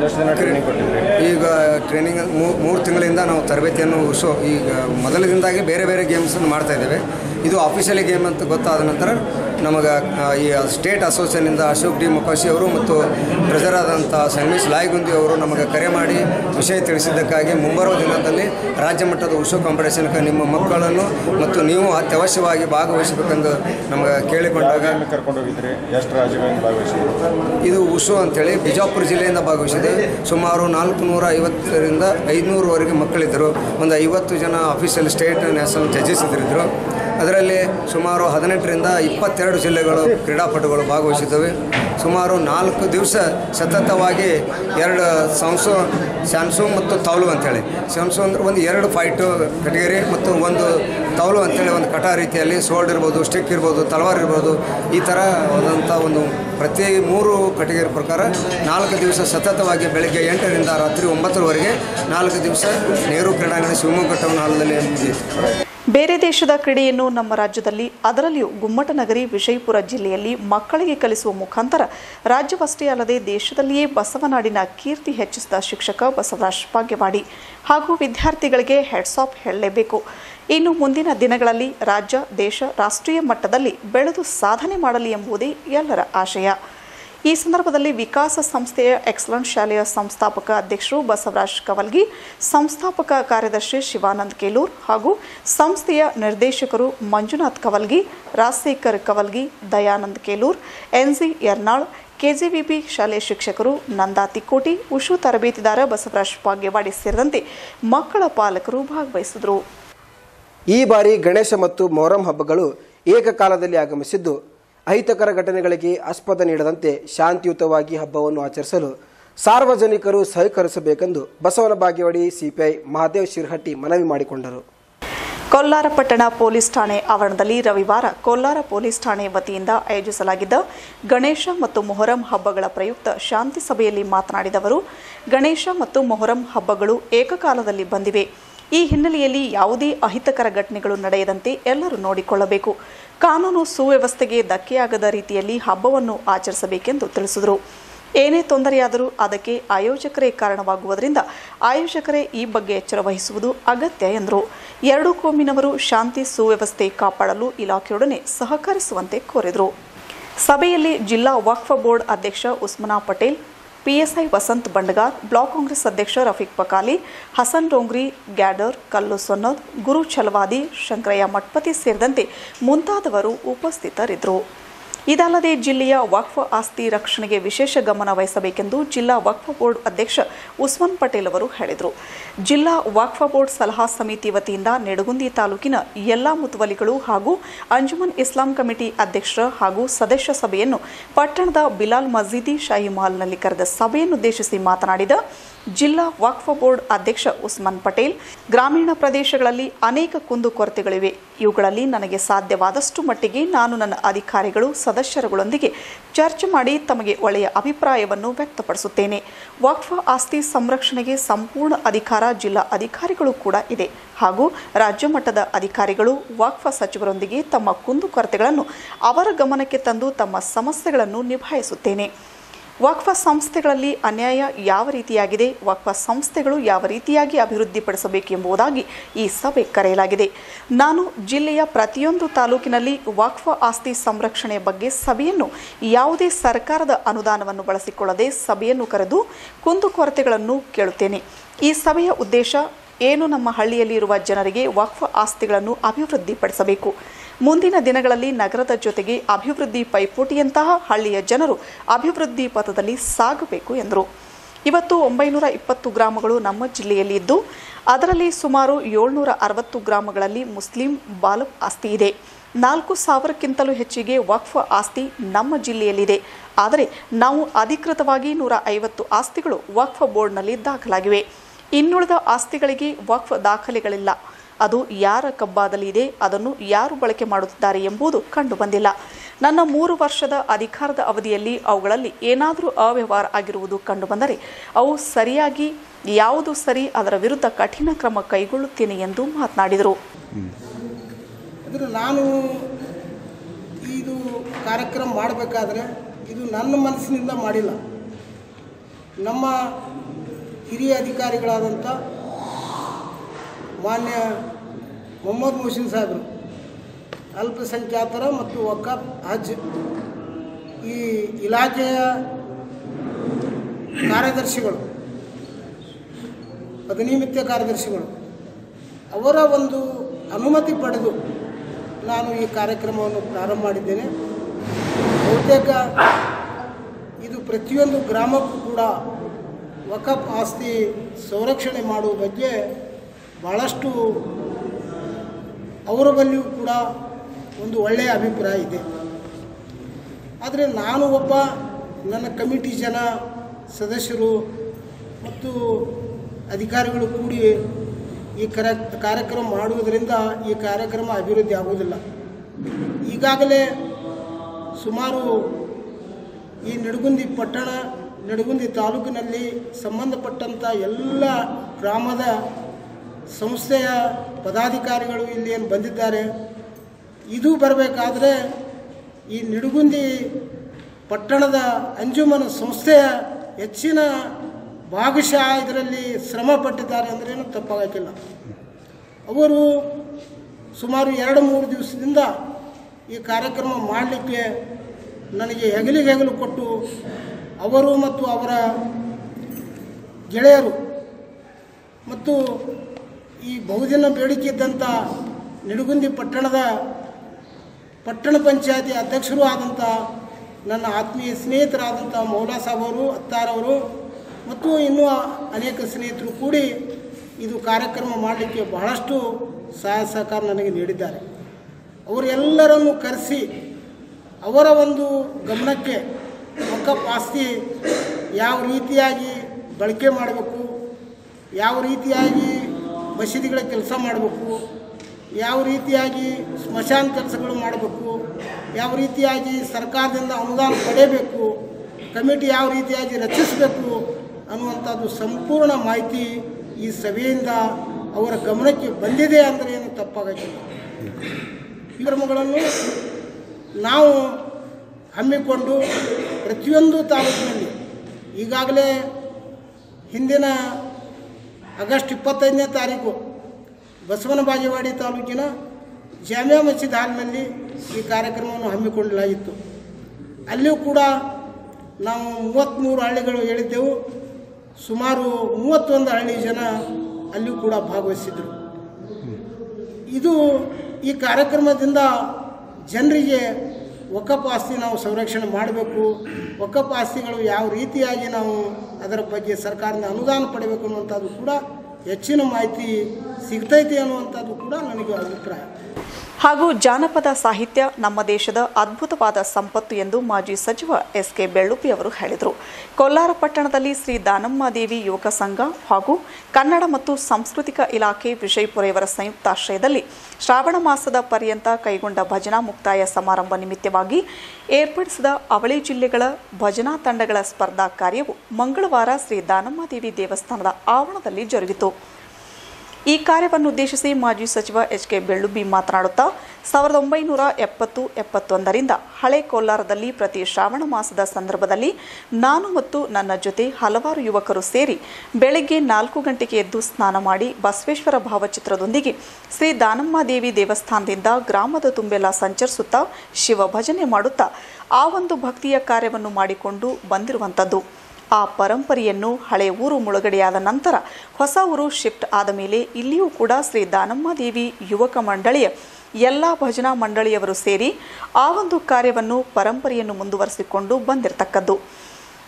ಈಗ ಟ್ರೈನಿಂಗ್ ಮೂರು ತಿಂಗಳಿಂದ ನಾವು ತರಬೇತಿಯನ್ನು ಶೋ ಈಗ ಮೊದಲಿನಿಂದಾಗಿ ಬೇರೆ ಬೇರೆ ಗೇಮ್ಸನ್ನು ಮಾಡ್ತಾ ಇದ್ದೇವೆ ಇದು ಆಫೀಷಿಯಲಿ ಗೇಮ್ ಅಂತ ಗೊತ್ತಾದ ನಂತರ ನಮಗೆ ಆ, ಈ ಸ್ಟೇಟ್ ಅಸೋಸಿಯೇಷನಿಂದ ಅಶೋಕ್ ಡಿ ಮುಖಾಶಿ ಅವರು ಮತ್ತು ಟ್ರೆಜರ್ ಆದಂಥ ಸಂಗಮೇಶ್ ಲಾಯ್ಗುಂದಿ ಅವರು ನಮಗೆ ಕರೆ ಮಾಡಿ ವಿಷಯ ತಿಳಿಸಿದ್ದಕ್ಕಾಗಿ ಮುಂಬರುವ ದಿನದಲ್ಲಿ ರಾಜ್ಯ ಮಟ್ಟದ ಉಷು ಕಾಂಪಿಟೇಷನ್ಗೆ ನಿಮ್ಮ ಮಕ್ಕಳನ್ನು ಮತ್ತು ನೀವು ಅತ್ಯವಶ್ಯವಾಗಿ ಭಾಗವಹಿಸಬೇಕೆಂದು ನಮಗೆ ಕೇಳಿಕೊಂಡಾಗ ಕರ್ಕೊಂಡೋಗಿದ್ರಿ ಎಷ್ಟು ರಾಜ್ಯಗಳಿಂದ ಭಾಗವಹಿಸಿದ್ರು ಇದು ಉಷು ಅಂತೇಳಿ ಬಿಜಾಪುರ ಜಿಲ್ಲೆಯಿಂದ ಭಾಗವಹಿಸಿದೆ ಸುಮಾರು ನಾಲ್ಕು ನೂರ ಐವತ್ತರಿಂದ ಐದುನೂರವರೆಗೆ ಮಕ್ಕಳಿದ್ದರು ಒಂದು ಐವತ್ತು ಜನ ಆಫೀಸಲ್ಲಿ ಸ್ಟೇಟ್ ನ್ಯಾಷನಲ್ ಜಡ್ಜಸ್ ಇದ್ದರು ಅದರಲ್ಲಿ ಸುಮಾರು ಹದಿನೆಂಟರಿಂದ ಇಪ್ಪತ್ತೆರಡು ಜಿಲ್ಲೆಗಳು ಕ್ರೀಡಾಪಟುಗಳು ಭಾಗವಹಿಸಿದ್ದವೆ ಸುಮಾರು ನಾಲ್ಕು ದಿವಸ ಸತತವಾಗಿ ಎರಡು ಸಂಸು ಸ್ಯಾಮ್ಸು ಮತ್ತು ತೌಲು ಅಂತೇಳಿ ಸ್ಯಾಮ್ಸು ಅಂದ್ರೆ ಒಂದು ಎರಡು ಫೈಟು ಕಟಗರಿ ಮತ್ತು ಒಂದು ತೌಲು ಅಂತೇಳಿ ಒಂದು ಕಟ ರೀತಿಯಲ್ಲಿ ಸೋಲ್ಡ್ ಇರ್ಬೋದು ಸ್ಟಿಕ್ ಇರ್ಬೋದು ತಲವಾರ್ ಇರ್ಬೋದು ಈ ಥರ ಆದಂಥ ಒಂದು ಪ್ರತಿ ಮೂರು ಕಟಗರಿ ಪ್ರಕಾರ ನಾಲ್ಕು ದಿವಸ ಸತತವಾಗಿ ಬೆಳಗ್ಗೆ ಎಂಟರಿಂದ ರಾತ್ರಿ ಒಂಬತ್ತರವರೆಗೆ ನಾಲ್ಕು ದಿವಸ ನೆಹರು ಕ್ರೀಡಾಂಗಣ ಶಿವಮೊಗ್ಗ ಟೌನ್ ಹಾಲ್ನಲ್ಲಿ ಮುಗಿಯಿತು ಬೇರೆ ದೇಶದ ಕ್ರೀಡೆಯನ್ನು ನಮ್ಮ ರಾಜ್ಯದಲ್ಲಿ ಅದರಲ್ಲಿಯೂ ಗುಮ್ಮಟನಗರಿ ವಿಜಯಪುರ ಜಿಲ್ಲೆಯಲ್ಲಿ ಮಕ್ಕಳಿಗೆ ಕಲಿಸುವ ಮುಖಾಂತರ ರಾಜ್ಯವಷ್ಟೇ ಅಲ್ಲದೆ ದೇಶದಲ್ಲಿಯೇ ಬಸವನಾಡಿನ ಕೀರ್ತಿ ಹೆಚ್ಚಿಸಿದ ಶಿಕ್ಷಕ ಬಸವರಾಜ್ ಭಾಗ್ಯವಾಡಿ ಹಾಗೂ ವಿದ್ಯಾರ್ಥಿಗಳಿಗೆ ಹೆಡ್ಸ್ ಆಫ್ ಹೇಳಲೇಬೇಕು ಇನ್ನು ಮುಂದಿನ ದಿನಗಳಲ್ಲಿ ರಾಜ್ಯ ದೇಶ ರಾಷ್ಟ್ರೀಯ ಮಟ್ಟದಲ್ಲಿ ಬೆಳೆದು ಸಾಧನೆ ಮಾಡಲಿ ಎಂಬುದೇ ಎಲ್ಲರ ಆಶಯ ಈ ಸಂದರ್ಭದಲ್ಲಿ ವಿಕಾಸ ಸಂಸ್ಥೆಯ ಎಕ್ಸಲೆಂಟ್ ಶಾಲೆಯ ಸಂಸ್ಥಾಪಕ ಅಧ್ಯಕ್ಷರು ಬಸವರಾಜ್ ಕವಲ್ಗಿ ಸಂಸ್ಥಾಪಕ ಕಾರ್ಯದರ್ಶಿ ಶಿವಾನಂದ್ ಕೇಲೂರ್ ಹಾಗೂ ಸಂಸ್ಥೆಯ ನಿರ್ದೇಶಕರು ಮಂಜುನಾಥ್ ಕವಲ್ಗಿ ರಾಜಶೇಖರ್ ಕವಲ್ಗಿ ದಯಾನಂದ್ ಕೇಲೂರ್ ಎನ್ಜಿ ಯರ್ನಾಳ್ ಕೆಜಿವಿಬಿ ಶಾಲೆಯ ಶಿಕ್ಷಕರು ನಂದಾ ತಿಕ್ಕೋಟಿ ಉಷು ತರಬೇತಿದಾರ ಬಸವರಾಜ್ ಭಾಗ್ಯವಾಡಿ ಸೇರಿದಂತೆ ಮಕ್ಕಳ ಪಾಲಕರು ಭಾಗವಹಿಸಿದರು ಈ ಬಾರಿ ಗಣೇಶ ಮತ್ತು ಮೊಹರಂ ಹಬ್ಬಗಳು ಏಕಕಾಲದಲ್ಲಿ ಆಗಮಿಸಿದ್ದು ಅಹಿತಕರ ಘಟನೆಗಳಿಗೆ ಆಸ್ಪದ ನೀಡದಂತೆ ಶಾಂತಿಯುತವಾಗಿ ಹಬ್ಬವನ್ನು ಆಚರಿಸಲು ಸಾರ್ವಜನಿಕರು ಸಹಕರಿಸಬೇಕೆಂದು ಬಸವನ ಬಾಗೇವಾಡಿ ಸಿಪಿಐ ಮಹಾದೇವ್ ಶಿರ್ಹಟ್ಟಿ ಮನವಿ ಮಾಡಿಕೊಂಡರು ಕೊಲ್ಲಾರ ಪಟ್ಟಣ ಪೊಲೀಸ್ ಠಾಣೆ ಆವರಣದಲ್ಲಿ ರವಿವಾರ ಕೊಲ್ಲಾರ ಪೊಲೀಸ್ ಠಾಣೆ ವತಿಯಿಂದ ಆಯೋಜಿಸಲಾಗಿದ್ದ ಗಣೇಶ ಮತ್ತು ಮೊಹರಂ ಹಬ್ಬಗಳ ಪ್ರಯುಕ್ತ ಶಾಂತಿ ಸಭೆಯಲ್ಲಿ ಮಾತನಾಡಿದ ಅವರು ಗಣೇಶ ಮತ್ತು ಮೊಹರಂ ಹಬ್ಬಗಳು ಏಕಕಾಲದಲ್ಲಿ ಬಂದಿವೆ ಈ ಹಿನ್ನೆಲೆಯಲ್ಲಿ ಯಾವುದೇ ಅಹಿತಕರ ಘಟನೆಗಳು ನಡೆಯದಂತೆ ಎಲ್ಲರೂ ನೋಡಿಕೊಳ್ಳಬೇಕು ಕಾನೂನು ಸುವ್ಯವಸ್ಥೆಗೆ ಧಕ್ಕೆಯಾಗದ ರೀತಿಯಲ್ಲಿ ಹಬ್ಬವನ್ನು ಆಚರಿಸಬೇಕೆಂದು ತಿಳಿಸಿದರು ಏನೇ ತೊಂದರೆಯಾದರೂ ಅದಕ್ಕೆ ಆಯೋಜಕರೇ ಕಾರಣವಾಗುವುದರಿಂದ ಆಯೋಜಕರೇ ಈ ಬಗ್ಗೆ ಎಚ್ಚರ ವಹಿಸುವುದು ಅಗತ್ಯ ಎಂದರು ಎರಡೂ ಕೋಮಿನವರು ಶಾಂತಿ ಸುವ್ಯವಸ್ಥೆ ಕಾಪಾಡಲು ಇಲಾಖೆಯೊಡನೆ ಸಹಕರಿಸುವಂತೆ ಕೋರಿದರು ಸಭೆಯಲ್ಲಿ ಜಿಲ್ಲಾ ವಕ್ಫ್ ಬೋರ್ಡ್ ಅಧ್ಯಕ್ಷ ಉಸ್ಮನಾ ಪಟೇಲ್ ಪಿಎಸ್ಐ ವಸಂತ್ ಬಂಡಗಾರ್ ಬ್ಲಾಕ್ ಕಾಂಗ್ರೆಸ್ ಅಧ್ಯಕ್ಷ ರಫೀಕ್ ಪಕಾಲಿ ಹಸನ್ ಡೋಂಗ್ರಿ ಗ್ಯಾಡರ್ ಕಲ್ಲು ಸೊನ್ನದ್ ಗುರು ಛಲವಾದಿ ಶಂಕರಯ್ಯ ಮಠಪತಿ ಸೇರಿದಂತೆ ಮುಂತಾದವರು ಉಪಸ್ಥಿತರಿದ್ದರು ಇದಲ್ಲದೆ ಜಿಲ್ಲೆಯ ವಕ್ಫ್ ಆಸ್ತಿ ರಕ್ಷಣೆಗೆ ವಿಶೇಷ ಗಮನ ವಹಿಸಬೇಕೆಂದು ಜಿಲ್ಲಾ ವಕ್ಫ್ ಬೋರ್ಡ್ ಅಧ್ಯಕ್ಷ ಉಸ್ಮಾನ್ ಪಟೇಲ್ ಅವರು ಹೇಳಿದರು ಜಿಲ್ಲಾ ವಕ್ಫ್ ಬೋರ್ಡ್ ಸಲಹಾ ಸಮಿತಿ ವತಿಯಿಂದ ನೆಡಗುಂದಿ ತಾಲೂಕಿನ ಎಲ್ಲಾ ಮುತುವಲಿಗಳು ಹಾಗೂ ಅಂಜುಮನ್ ಇಸ್ಲಾಂ ಕಮಿಟಿ ಅಧ್ಯಕ್ಷರ ಹಾಗೂ ಸದಸ್ಯ ಸಭೆಯನ್ನು ಪಟ್ಟಣದ ಬಿಲಾಲ್ ಮಸೀದಿ ಶಾಹಿ ಮಹಲ್ನಲ್ಲಿ ಕರೆದ ಸಭೆಯನ್ನುದ್ದೇಶಿಸಿ ಮಾತನಾಡಿದ ಜಿಲ್ಲಾ ವಕ್ಫ್ ಬೋರ್ಡ್ ಅಧ್ಯಕ್ಷ ಉಸ್ಮಾನ್ ಪಟೇಲ್ ಗ್ರಾಮೀಣ ಪ್ರದೇಶಗಳಲ್ಲಿ ಅನೇಕ ಕುಂದುಕೊರತೆಗಳಿವೆ ಇವುಗಳಲ್ಲಿ ನನಗೆ ಸಾಧ್ಯವಾದಷ್ಟು ಮಟ್ಟಿಗೆ ನಾನು ನನ್ನ ಅಧಿಕಾರಿಗಳು ಸದಸ್ಯರುಗಳೊಂದಿಗೆ ಚರ್ಚೆ ಮಾಡಿ ತಮಗೆ ಒಳ್ಳೆಯ ಅಭಿಪ್ರಾಯವನ್ನು ವ್ಯಕ್ತಪಡಿಸುತ್ತೇನೆ ವಕ್ಫ್ ಆಸ್ತಿ ಸಂರಕ್ಷಣೆಗೆ ಸಂಪೂರ್ಣ ಅಧಿಕಾರ ಜಿಲ್ಲಾ ಅಧಿಕಾರಿಗಳು ಕೂಡ ಇದೆ ಹಾಗೂ ರಾಜ್ಯ ಮಟ್ಟದ ಅಧಿಕಾರಿಗಳು ವಕ್ಫ್ ಸಚಿವರೊಂದಿಗೆ ತಮ್ಮ ಕುಂದುಕೊರತೆಗಳನ್ನು ಅವರ ಗಮನಕ್ಕೆ ತಂದು ತಮ್ಮ ಸಮಸ್ಯೆಗಳನ್ನು ನಿಭಾಯಿಸುತ್ತೇನೆ ವಕ್ಫ ಸಂಸ್ಥೆಗಳಲ್ಲಿ ಅನ್ಯಾಯ ಯಾವ ರೀತಿಯಾಗಿದೆ ವಕ್ಫ ಸಂಸ್ಥೆಗಳು ಯಾವ ರೀತಿಯಾಗಿ ಅಭಿವೃದ್ಧಿಪಡಿಸಬೇಕು ಎಂಬುದಾಗಿ ಈ ಸಭೆ ಕರೆಯಲಾಗಿದೆ ನಾನು ಜಿಲ್ಲೆಯ ಪ್ರತಿಯೊಂದು ತಾಲೂಕಿನಲ್ಲಿ ವಕ್ಫ ಆಸ್ತಿ ಸಂರಕ್ಷಣೆ ಬಗ್ಗೆ ಸಭೆಯನ್ನು ಯಾವುದೇ ಸರ್ಕಾರದ ಅನುದಾನವನ್ನು ಬಳಸಿಕೊಳ್ಳದೆ ಸಭೆಯನ್ನು ಕರೆದು ಕುಂದುಕೊರತೆಗಳನ್ನು ಕೇಳುತ್ತೇನೆ ಈ ಸಭೆಯ ಉದ್ದೇಶ ಏನು ನಮ್ಮ ಹಳ್ಳಿಯಲ್ಲಿ ಇರುವ ಜನರಿಗೆ ವಕ್ಫ ಆಸ್ತಿಗಳನ್ನು ಅಭಿವೃದ್ಧಿಪಡಿಸಬೇಕು ಮುಂದಿನ ದಿನಗಳಲ್ಲಿ ನಗರದ ಜೊತೆಗೆ ಅಭಿವೃದ್ಧಿ ಪೈಪೋಟಿಯಂತಹ ಹಳ್ಳಿಯ ಜನರು ಅಭಿವೃದ್ಧಿ ಪಥದಲ್ಲಿ ಸಾಗಬೇಕು ಎಂದರು ಇವತ್ತು ಒಂಬೈನೂರ ಇಪ್ಪತ್ತು ಗ್ರಾಮಗಳು ನಮ್ಮ ಜಿಲ್ಲೆಯಲ್ಲಿ ಇದ್ದು ಅದರಲ್ಲಿ ಸುಮಾರು ಏಳ್ನೂರ ಅರವತ್ತು ಗ್ರಾಮಗಳಲ್ಲಿ ಮುಸ್ಲಿಂ ಬಾಲಕ್ ಆಸ್ತಿ ಇದೆ ನಾಲ್ಕು ಸಾವಿರಕ್ಕಿಂತಲೂ ಹೆಚ್ಚಿಗೆ ವಕ್ಫ್ ಆಸ್ತಿ ನಮ್ಮ ಜಿಲ್ಲೆಯಲ್ಲಿದೆ ಆದರೆ ನಾವು ಅಧಿಕೃತವಾಗಿ ನೂರ ಐವತ್ತು ಆಸ್ತಿಗಳು ವಕ್ಫ್ ಬೋರ್ಡ್ನಲ್ಲಿ ದಾಖಲಾಗಿವೆ ಇನ್ನುಳಿದ ಆಸ್ತಿಗಳಿಗೆ ವಕ್ಫ್ ದಾಖಲೆಗಳಿಲ್ಲ ಅದು ಯಾರ ಕಬ್ಬಾದಲ್ಲಿ ಇದೆ ಅದನ್ನು ಯಾರು ಬಳಕೆ ಮಾಡುತ್ತಿದ್ದಾರೆ ಎಂಬುದು ಕಂಡುಬಂದಿಲ್ಲ ನನ್ನ ಮೂರು ವರ್ಷದ ಅಧಿಕಾರದ ಅವಧಿಯಲ್ಲಿ ಅವುಗಳಲ್ಲಿ ಏನಾದರೂ ಅವ್ಯವಹಾರ ಆಗಿರುವುದು ಕಂಡುಬಂದರೆ ಅವು ಸರಿಯಾಗಿ ಯಾವುದು ಸರಿ ಅದರ ವಿರುದ್ಧ ಕಠಿಣ ಕ್ರಮ ಕೈಗೊಳ್ಳುತ್ತೇನೆ ಎಂದು ಮಾತನಾಡಿದರು ಅಂದರೆ ನಾನು ಇದು ಕಾರ್ಯಕ್ರಮ ಮಾಡಬೇಕಾದ್ರೆ ಇದು ನನ್ನ ಮನಸ್ಸಿನಿಂದ ಮಾಡಿಲ್ಲ ನಮ್ಮ ಹಿರಿಯ ಅಧಿಕಾರಿಗಳಾದಂಥ ಮಾನ್ಯ ಮೊಹಮ್ಮದ್ ಮುಹಸಿನ್ ಸಾಹೇಬರು ಅಲ್ಪಸಂಖ್ಯಾತರ ಮತ್ತು ವಕಾಫ್ ಹಜ್ ಈ ಇಲಾಖೆಯ ಕಾರ್ಯದರ್ಶಿಗಳು ಅಧಿನಿಮಿತ್ಯ ಕಾರ್ಯದರ್ಶಿಗಳು ಅವರ ಒಂದು ಅನುಮತಿ ಪಡೆದು ನಾನು ಈ ಕಾರ್ಯಕ್ರಮವನ್ನು ಪ್ರಾರಂಭ ಮಾಡಿದ್ದೇನೆ ಬಹುತೇಕ ಇದು ಪ್ರತಿಯೊಂದು ಗ್ರಾಮಕ್ಕೂ ಕೂಡ ವಕಫ್ ಆಸ್ತಿ ಸಂರಕ್ಷಣೆ ಮಾಡುವ ಬಗ್ಗೆ ಭಾಳಷ್ಟು ಅವರ ಬಳಿಯೂ ಕೂಡ ಒಂದು ಒಳ್ಳೆಯ ಅಭಿಪ್ರಾಯ ಇದೆ ಆದರೆ ನಾನು ಒಬ್ಬ ನನ್ನ ಕಮಿಟಿ ಜನ ಸದಸ್ಯರು ಮತ್ತು ಅಧಿಕಾರಿಗಳು ಕೂಡಿ ಈ ಕರ ಕಾರ್ಯಕ್ರಮ ಮಾಡುವುದರಿಂದ ಈ ಕಾರ್ಯಕ್ರಮ ಅಭಿವೃದ್ಧಿ ಆಗುವುದಿಲ್ಲ ಈಗಾಗಲೇ ಸುಮಾರು ಈ ನಡಗುಂದಿ ಪಟ್ಟಣ ನಡಗುಂದಿ ತಾಲೂಕಿನಲ್ಲಿ ಸಂಬಂಧಪಟ್ಟಂಥ ಎಲ್ಲ ಗ್ರಾಮದ ಸಂಸ್ಥೆಯ ಪದಾಧಿಕಾರಿಗಳು ಇಲ್ಲಿ ಏನು ಬಂದಿದ್ದಾರೆ ಇದು ಬರಬೇಕಾದ್ರೆ ಈ ನಿಡುಗುಂದಿ ಪಟ್ಟಣದ ಅಂಜುಮನ ಸಂಸ್ಥೆಯ ಹೆಚ್ಚಿನ ಭಾಗಶಃ ಇದರಲ್ಲಿ ಶ್ರಮ ಪಟ್ಟಿದ್ದಾರೆ ಅಂದ್ರೇನು ತಪ್ಪಾಗಕ್ಕಿಲ್ಲ ಅವರು ಸುಮಾರು ಎರಡು ಮೂರು ದಿವಸದಿಂದ ಈ ಕಾರ್ಯಕ್ರಮ ಮಾಡಲಿಕ್ಕೆ ನನಗೆ ಹೆಗಲಿಗೆ ಹೆಗಲು ಕೊಟ್ಟು ಅವರು ಮತ್ತು ಅವರ ಗೆಳೆಯರು ಮತ್ತು ಈ ಬಹುದಿನ ಬೇಡಿಕೆ ಇದ್ದಂಥ ನಿಡುಗುಂದಿ ಪಟ್ಟಣದ ಪಟ್ಟಣ ಪಂಚಾಯತಿ ಅಧ್ಯಕ್ಷರು ಆದಂಥ ನನ್ನ ಆತ್ಮೀಯ ಸ್ನೇಹಿತರಾದಂಥ ಮೌಲಾ ಸಾಬ್ ಅವರು ಅತ್ತಾರವರು ಮತ್ತು ಇನ್ನೂ ಅನೇಕ ಸ್ನೇಹಿತರು ಕೂಡಿ ಇದು ಕಾರ್ಯಕ್ರಮ ಮಾಡಲಿಕ್ಕೆ ಬಹಳಷ್ಟು ಸಹಾಯ ಸಹಕಾರ ನನಗೆ ನೀಡಿದ್ದಾರೆ ಅವರೆಲ್ಲರನ್ನು ಕರೆಸಿ ಅವರ ಒಂದು ಗಮನಕ್ಕೆ ವಕಫ್ ಆಸ್ತಿ ಯಾವ ರೀತಿಯಾಗಿ ಬಳಕೆ ಮಾಡಬೇಕು ಯಾವ ರೀತಿಯಾಗಿ ಮಸೀದಿಗಳ ಕೆಲಸ ಮಾಡಬೇಕು ಯಾವ ರೀತಿಯಾಗಿ ಸ್ಮಶಾನ ಕೆಲಸಗಳು ಮಾಡಬೇಕು ಯಾವ ರೀತಿಯಾಗಿ ಸರ್ಕಾರದಿಂದ ಅನುದಾನ ಪಡೆಯಬೇಕು ಕಮಿಟಿ ಯಾವ ರೀತಿಯಾಗಿ ರಚಿಸಬೇಕು ಅನ್ನುವಂಥದ್ದು ಸಂಪೂರ್ಣ ಮಾಹಿತಿ ಈ ಸಭೆಯಿಂದ ಅವರ ಗಮನಕ್ಕೆ ಬಂದಿದೆ ಅಂದರೆ ಏನು ತಪ್ಪಾಗಕ್ಕಿಲ್ಲ ಈ ಕ್ರಮಗಳನ್ನು ನಾವು ಹಮ್ಮಿಕೊಂಡು ಪ್ರತಿಯೊಂದು ತಾಲೂಕಿನಲ್ಲಿ ಈಗಾಗಲೇ ಹಿಂದಿನ ಆಗಸ್ಟ್ ಇಪ್ಪತ್ತೈದನೇ ತಾರೀಕು ಬಸವನ ಬಾಗೇವಾಡಿ ತಾಲೂಕಿನ ಜಾಮಿಯಾ ಮಸೀದ್ ಹಾಲ್ನಲ್ಲಿ ಈ ಕಾರ್ಯಕ್ರಮವನ್ನು ಹಮ್ಮಿಕೊಳ್ಳಲಾಗಿತ್ತು ಅಲ್ಲಿಯೂ ಕೂಡ ನಾವು ಮೂವತ್ತ್ಮೂರು ಹಳ್ಳಿಗಳು ಹೇಳಿದ್ದೆವು ಸುಮಾರು ಮೂವತ್ತೊಂದು ಹಳ್ಳಿ ಜನ ಅಲ್ಲಿಯೂ ಕೂಡ ಭಾಗವಹಿಸಿದರು ಇದು ಈ ಕಾರ್ಯಕ್ರಮದಿಂದ ಜನರಿಗೆ ವಕಫ್ ಆಸ್ತಿ ನಾವು ಸಂರಕ್ಷಣೆ ಮಾಡಬೇಕು ವಕಫ್ ಆಸ್ತಿಗಳು ಯಾವ ರೀತಿಯಾಗಿ ನಾವು ಅದರ ಬಗ್ಗೆ ಸರ್ಕಾರದಿಂದ ಅನುದಾನ ಪಡೆಯಬೇಕು ಅನ್ನುವಂಥದ್ದು ಕೂಡ ಹೆಚ್ಚಿನ ಮಾಹಿತಿ ಸಿಗ್ತೈತಿ ಅನ್ನುವಂಥದ್ದು ಕೂಡ ನನಗೆ ಅಭಿಪ್ರಾಯ ಹಾಗೂ ಜಾನಪದ ಸಾಹಿತ್ಯ ನಮ್ಮ ದೇಶದ ಅದ್ಭುತವಾದ ಸಂಪತ್ತು ಎಂದು ಮಾಜಿ ಸಚಿವ ಎಸ್ ಕೆ ಬೆಳ್ಳುಪ್ಪಿ ಅವರು ಹೇಳಿದರು ಕೊಲ್ಲಾರ ಪಟ್ಟಣದಲ್ಲಿ ಶ್ರೀ ದಾನಮ್ಮಾದೇವಿ ಯುವಕ ಸಂಘ ಹಾಗೂ ಕನ್ನಡ ಮತ್ತು ಸಾಂಸ್ಕೃತಿಕ ಇಲಾಖೆ ವಿಜಯಪುರ ಇವರ ಸಂಯುಕ್ತಾಶ್ರಯದಲ್ಲಿ ಶ್ರಾವಣ ಮಾಸದ ಪರ್ಯಂತ ಕೈಗೊಂಡ ಭಜನಾ ಮುಕ್ತಾಯ ಸಮಾರಂಭ ನಿಮಿತ್ತವಾಗಿ ಏರ್ಪಡಿಸಿದ ಅವಳಿ ಜಿಲ್ಲೆಗಳ ಭಜನಾ ತಂಡಗಳ ಸ್ಪರ್ಧಾ ಕಾರ್ಯವು ಮಂಗಳವಾರ ಶ್ರೀ ದಾನಮ್ಮಾದೇವಿ ದೇವಸ್ಥಾನದ ಆವರಣದಲ್ಲಿ ಜರುಗಿತು ಈ ಕಾರ್ಯವನ್ನು ಉದ್ದೇಶಿಸಿ ಮಾಜಿ ಸಚಿವ ಎಚ್ ಕೆ ಬೆಳ್ಳುಬ್ಬಿ ಮಾತನಾಡುತ್ತಾ ಸಾವಿರದ ಒಂಬೈನೂರ ಎಪ್ಪತ್ತು ಎಪ್ಪತ್ತೊಂದರಿಂದ ಹಳೆ ಕೋಲಾರದಲ್ಲಿ ಪ್ರತಿ ಶ್ರಾವಣ ಮಾಸದ ಸಂದರ್ಭದಲ್ಲಿ ನಾನು ಮತ್ತು ನನ್ನ ಜೊತೆ ಹಲವಾರು ಯುವಕರು ಸೇರಿ ಬೆಳಗ್ಗೆ ನಾಲ್ಕು ಗಂಟೆಗೆ ಎದ್ದು ಸ್ನಾನ ಮಾಡಿ ಬಸವೇಶ್ವರ ಭಾವಚಿತ್ರದೊಂದಿಗೆ ಶ್ರೀ ದಾನಮ್ಮಾದೇವಿ ದೇವಸ್ಥಾನದಿಂದ ಗ್ರಾಮದ ತುಂಬೆಲ್ಲ ಸಂಚರಿಸುತ್ತಾ ಶಿವ ಭಜನೆ ಮಾಡುತ್ತಾ ಆ ಒಂದು ಭಕ್ತಿಯ ಕಾರ್ಯವನ್ನು ಮಾಡಿಕೊಂಡು ಬಂದಿರುವಂಥದ್ದು ಆ ಪರಂಪರೆಯನ್ನು ಹಳೆ ಊರು ಮುಳುಗಡೆಯಾದ ನಂತರ ಹೊಸ ಊರು ಶಿಫ್ಟ್ ಆದ ಮೇಲೆ ಇಲ್ಲಿಯೂ ಕೂಡ ಶ್ರೀ ದಾನಮ್ಮಾದೇವಿ ಯುವಕ ಮಂಡಳಿಯ ಎಲ್ಲ ಭಜನಾ ಮಂಡಳಿಯವರು ಸೇರಿ ಆ ಒಂದು ಕಾರ್ಯವನ್ನು ಪರಂಪರೆಯನ್ನು ಮುಂದುವರಿಸಿಕೊಂಡು ಬಂದಿರತಕ್ಕದ್ದು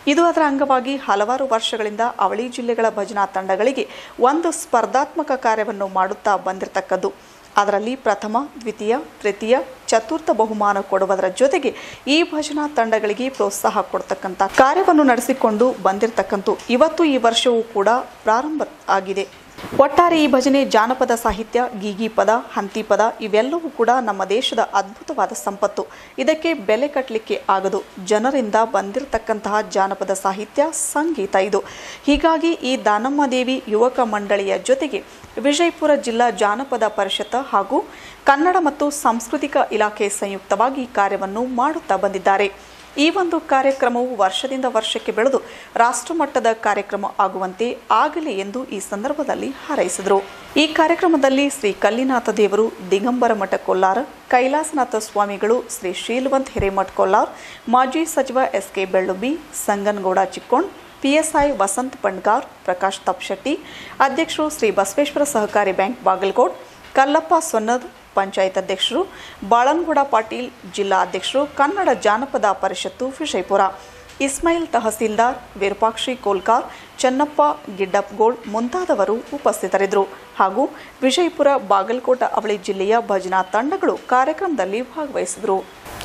ಇದು ಅದರ ಅಂಗವಾಗಿ ಹಲವಾರು ವರ್ಷಗಳಿಂದ ಅವಳಿ ಜಿಲ್ಲೆಗಳ ಭಜನಾ ತಂಡಗಳಿಗೆ ಒಂದು ಸ್ಪರ್ಧಾತ್ಮಕ ಕಾರ್ಯವನ್ನು ಮಾಡುತ್ತಾ ಬಂದಿರತಕ್ಕದ್ದು ಅದರಲ್ಲಿ ಪ್ರಥಮ ದ್ವಿತೀಯ ತೃತೀಯ ಚತುರ್ಥ ಬಹುಮಾನ ಕೊಡುವುದರ ಜೊತೆಗೆ ಈ ಭಜನಾ ತಂಡಗಳಿಗೆ ಪ್ರೋತ್ಸಾಹ ಕೊಡ್ತಕ್ಕಂಥ ಕಾರ್ಯವನ್ನು ನಡೆಸಿಕೊಂಡು ಬಂದಿರತಕ್ಕಂಥ ಇವತ್ತು ಈ ವರ್ಷವೂ ಕೂಡ ಪ್ರಾರಂಭ ಆಗಿದೆ ಒಟ್ಟಾರೆ ಈ ಭಜನೆ ಜಾನಪದ ಸಾಹಿತ್ಯ ಗೀಗಿ ಪದ ಹಂತಿ ಪದ ಇವೆಲ್ಲವೂ ಕೂಡ ನಮ್ಮ ದೇಶದ ಅದ್ಭುತವಾದ ಸಂಪತ್ತು ಇದಕ್ಕೆ ಬೆಲೆ ಕಟ್ಟಲಿಕ್ಕೆ ಆಗದು ಜನರಿಂದ ಬಂದಿರತಕ್ಕಂತಹ ಜಾನಪದ ಸಾಹಿತ್ಯ ಸಂಗೀತ ಇದು ಹೀಗಾಗಿ ಈ ದಾನಮ್ಮ ದೇವಿ ಯುವಕ ಮಂಡಳಿಯ ಜೊತೆಗೆ ವಿಜಯಪುರ ಜಿಲ್ಲಾ ಜಾನಪದ ಪರಿಷತ್ ಹಾಗೂ ಕನ್ನಡ ಮತ್ತು ಸಾಂಸ್ಕೃತಿಕ ಇಲಾಖೆ ಸಂಯುಕ್ತವಾಗಿ ಕಾರ್ಯವನ್ನು ಮಾಡುತ್ತಾ ಬಂದಿದ್ದಾರೆ ಈ ಒಂದು ಕಾರ್ಯಕ್ರಮವು ವರ್ಷದಿಂದ ವರ್ಷಕ್ಕೆ ಬೆಳೆದು ರಾಷ್ಟ್ರಮಟ್ಟದ ಕಾರ್ಯಕ್ರಮ ಆಗುವಂತೆ ಆಗಲಿ ಎಂದು ಈ ಸಂದರ್ಭದಲ್ಲಿ ಹಾರೈಸಿದರು ಈ ಕಾರ್ಯಕ್ರಮದಲ್ಲಿ ಶ್ರೀ ಕಲ್ಲಿನಾಥ ದೇವರು ದಿಗಂಬರ ಮಠ ಕೊಲ್ಲಾರ ಕೈಲಾಸನಾಥ ಸ್ವಾಮಿಗಳು ಶ್ರೀ ಶೀಲವಂತ್ ಹಿರೇಮಠ್ ಕೊಲ್ಲಾರ್ ಮಾಜಿ ಸಚಿವ S K Bellubbi Sanganagouda Chikkon PSI Vasant Pandgar Prakash Tapshetti ಅಧ್ಯಕ್ಷರು ಶ್ರೀ ಬಸವೇಶ್ವರ ಸಹಕಾರಿ ಬ್ಯಾಂಕ್ ಬಾಗಲಕೋಟ್ ಕಲ್ಲಪ್ಪ ಸೊನ್ನದ್ ಪಂಚಾಯತ್ ಅಧ್ಯಕ್ಷರು ಬಾಳನ್ಗೌಡ ಪಾಟೀಲ್ ಜಿಲ್ಲಾ ಅಧ್ಯಕ್ಷರು ಕನ್ನಡ ಜಾನಪದ ಪರಿಷತ್ತು ವಿಜಯಪುರ ಇಸ್ಮಾಯಿಲ್ ತಹಸೀಲ್ದಾರ್ ವಿರೂಪಾಕ್ಷಿ ಕೋಲ್ಕಾರ್ ಚನ್ನಪ್ಪ ಗಿಡ್ಡಪ್ಗೋಳ್ ಮುಂತಾದವರು ಉಪಸ್ಥಿತರಿದ್ದರು ಹಾಗೂ ವಿಜಯಪುರ ಬಾಗಲಕೋಟ ಅವಳಿ ಜಿಲ್ಲೆಯ ಭಜನಾ ತಂಡಗಳು ಕಾರ್ಯಕ್ರಮದಲ್ಲಿ ಭಾಗವಹಿಸಿದರು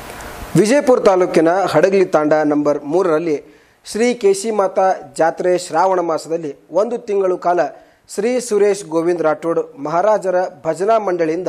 ವಿಜಯಪುರ ತಾಲೂಕಿನ ಹಡಗಲಿ ತಾಂಡ ನಂಬರ್ ಮೂರರಲ್ಲಿ ಶ್ರೀ ಕೇಶಿಮಾತಾ ಜಾತ್ರೆ ಶ್ರಾವಣ ಮಾಸದಲ್ಲಿ ಒಂದು ತಿಂಗಳು ಕಾಲ ಶ್ರೀ ಸುರೇಶ್ ಗೋವಿಂದ್ ರಾಠೋಡ್ ಮಹಾರಾಜರ ಭಜನಾ ಮಂಡಳಿಯಿಂದ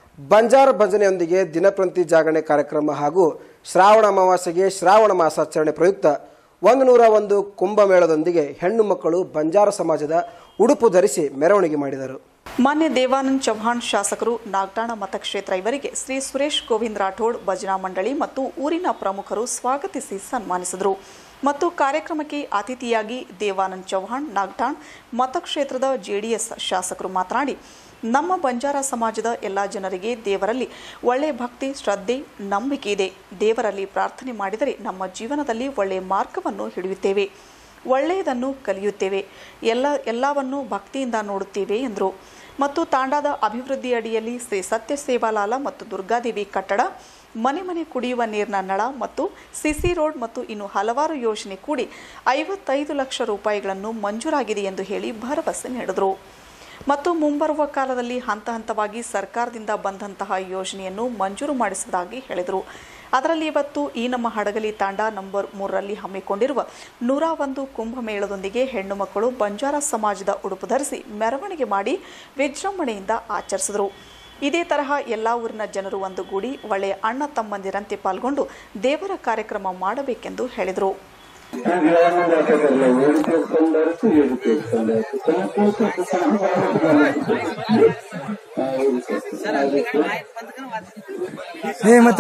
ಬಂಜಾರ ಭಜನೆಯೊಂದಿಗೆ ದಿನಪ್ರತಿ ಜಾಗರಣೆ ಕಾರ್ಯಕ್ರಮ ಹಾಗೂ ಶ್ರಾವಣ ಅಮಾವಾಸ್ಯೆಗೆ ಶ್ರಾವಣ ಮಾಸಾಚರಣೆ ಪ್ರಯುಕ್ತ ಒಂದು ನೂರ ಒಂದು ಕುಂಭಮೇಳದೊಂದಿಗೆ ಹೆಣ್ಣು ಮಕ್ಕಳು ಬಂಜಾರ ಸಮಾಜದ ಉಡುಪು ಧರಿಸಿ ಮೆರವಣಿಗೆ ಮಾಡಿದರು ಮಾನ್ಯ ದೇವಾನಂದ್ ಚೌಹಾಣ್ ಶಾಸಕರು ನಾಗಠಾಣ ಮತಕ್ಷೇತ್ರ ಇವರಿಗೆ ಶ್ರೀ ಸುರೇಶ್ ಗೋವಿಂದ್ ರಾಠೋಡ್ ಭಜನಾ ಮಂಡಳಿ ಮತ್ತು ಊರಿನ ಪ್ರಮುಖರು ಸ್ವಾಗತಿಸಿ ಸನ್ಮಾನಿಸಿದರು ಮತ್ತು ಕಾರ್ಯಕ್ರಮಕ್ಕೆ ಅತಿಥಿಯಾಗಿ ದೇವಾನಂದ್ ಚೌಹಾಣ್ ನಾಗಠಾಣ್ ಮತಕ್ಷೇತ್ರದ ಜೆಡಿಎಸ್ ಶಾಸಕರು ಮಾತನಾಡಿ ನಮ್ಮ ಬಂಜಾರ ಸಮಾಜದ ಎಲ್ಲ ಜನರಿಗೆ ದೇವರಲ್ಲಿ ಒಳ್ಳೆಯ ಭಕ್ತಿ ಶ್ರದ್ಧೆ ನಂಬಿಕೆ ಇದೆ ದೇವರಲ್ಲಿ ಪ್ರಾರ್ಥನೆ ಮಾಡಿದರೆ ನಮ್ಮ ಜೀವನದಲ್ಲಿ ಒಳ್ಳೆಯ ಮಾರ್ಗವನ್ನು ಹಿಡಿಯುತ್ತೇವೆ ಒಳ್ಳೆಯದನ್ನು ಕಲಿಯುತ್ತೇವೆ ಎಲ್ಲ ಎಲ್ಲವನ್ನು ಭಕ್ತಿಯಿಂದ ನೋಡುತ್ತೇವೆ ಎಂದರು ಮತ್ತು ತಾಂಡಾದ ಅಭಿವೃದ್ಧಿ ಅಡಿಯಲ್ಲಿ ಶ್ರೀ ಸತ್ಯ ಸೇವಾಲಾಲ ಮತ್ತು ದುರ್ಗಾದೇವಿ ಕಟ್ಟಡ ಮನೆ ಮನೆ ಕುಡಿಯುವ ನೀರಿನ ನಳ ಮತ್ತು ಸಿಸಿ ರೋಡ್ ಮತ್ತು ಇನ್ನು ಹಲವಾರು ಯೋಜನೆ ಕೂಡಿ ಐವತ್ತೈದು ಲಕ್ಷ ರೂಪಾಯಿಗಳನ್ನು ಮಂಜೂರಾಗಿದೆ ಎಂದು ಹೇಳಿ ಭರವಸೆ ನೀಡಿದರು ಮತ್ತು ಮುಂಬರುವ ಕಾಲದಲ್ಲಿ ಹಂತ ಹಂತವಾಗಿ ಸರ್ಕಾರದಿಂದ ಬಂದಂತಹ ಯೋಜನೆಯನ್ನು ಮಂಜೂರು ಮಾಡಿಸುವುದಾಗಿ ಹೇಳಿದರು ಅದರಲ್ಲಿ ಇವತ್ತು ಈ ನಮ್ಮ ಹಡಗಲಿ ತಾಂಡ ನಂಬರ್ ಮೂರರಲ್ಲಿ ಹಮ್ಮಿಕೊಂಡಿರುವ ನೂರ ಒಂದು ಕುಂಭಮೇಳದೊಂದಿಗೆ ಹೆಣ್ಣು ಮಕ್ಕಳು ಬಂಜಾರ ಸಮಾಜದ ಉಡುಪು ಧರಿಸಿ ಮೆರವಣಿಗೆ ಮಾಡಿ ವಿಜೃಂಭಣೆಯಿಂದ ಆಚರಿಸಿದರು ಇದೇ ತರಹ ಎಲ್ಲ ಊರಿನ ಜನರು ಒಂದುಗೂಡಿ ಒಳ್ಳೆಯ ಅಣ್ಣ ತಮ್ಮಂದಿರಂತೆ ಪಾಲ್ಗೊಂಡು ದೇವರ ಕಾರ್ಯಕ್ರಮ ಮಾಡಬೇಕೆಂದು ಹೇಳಿದರು ಏ ಮತ್ತೆ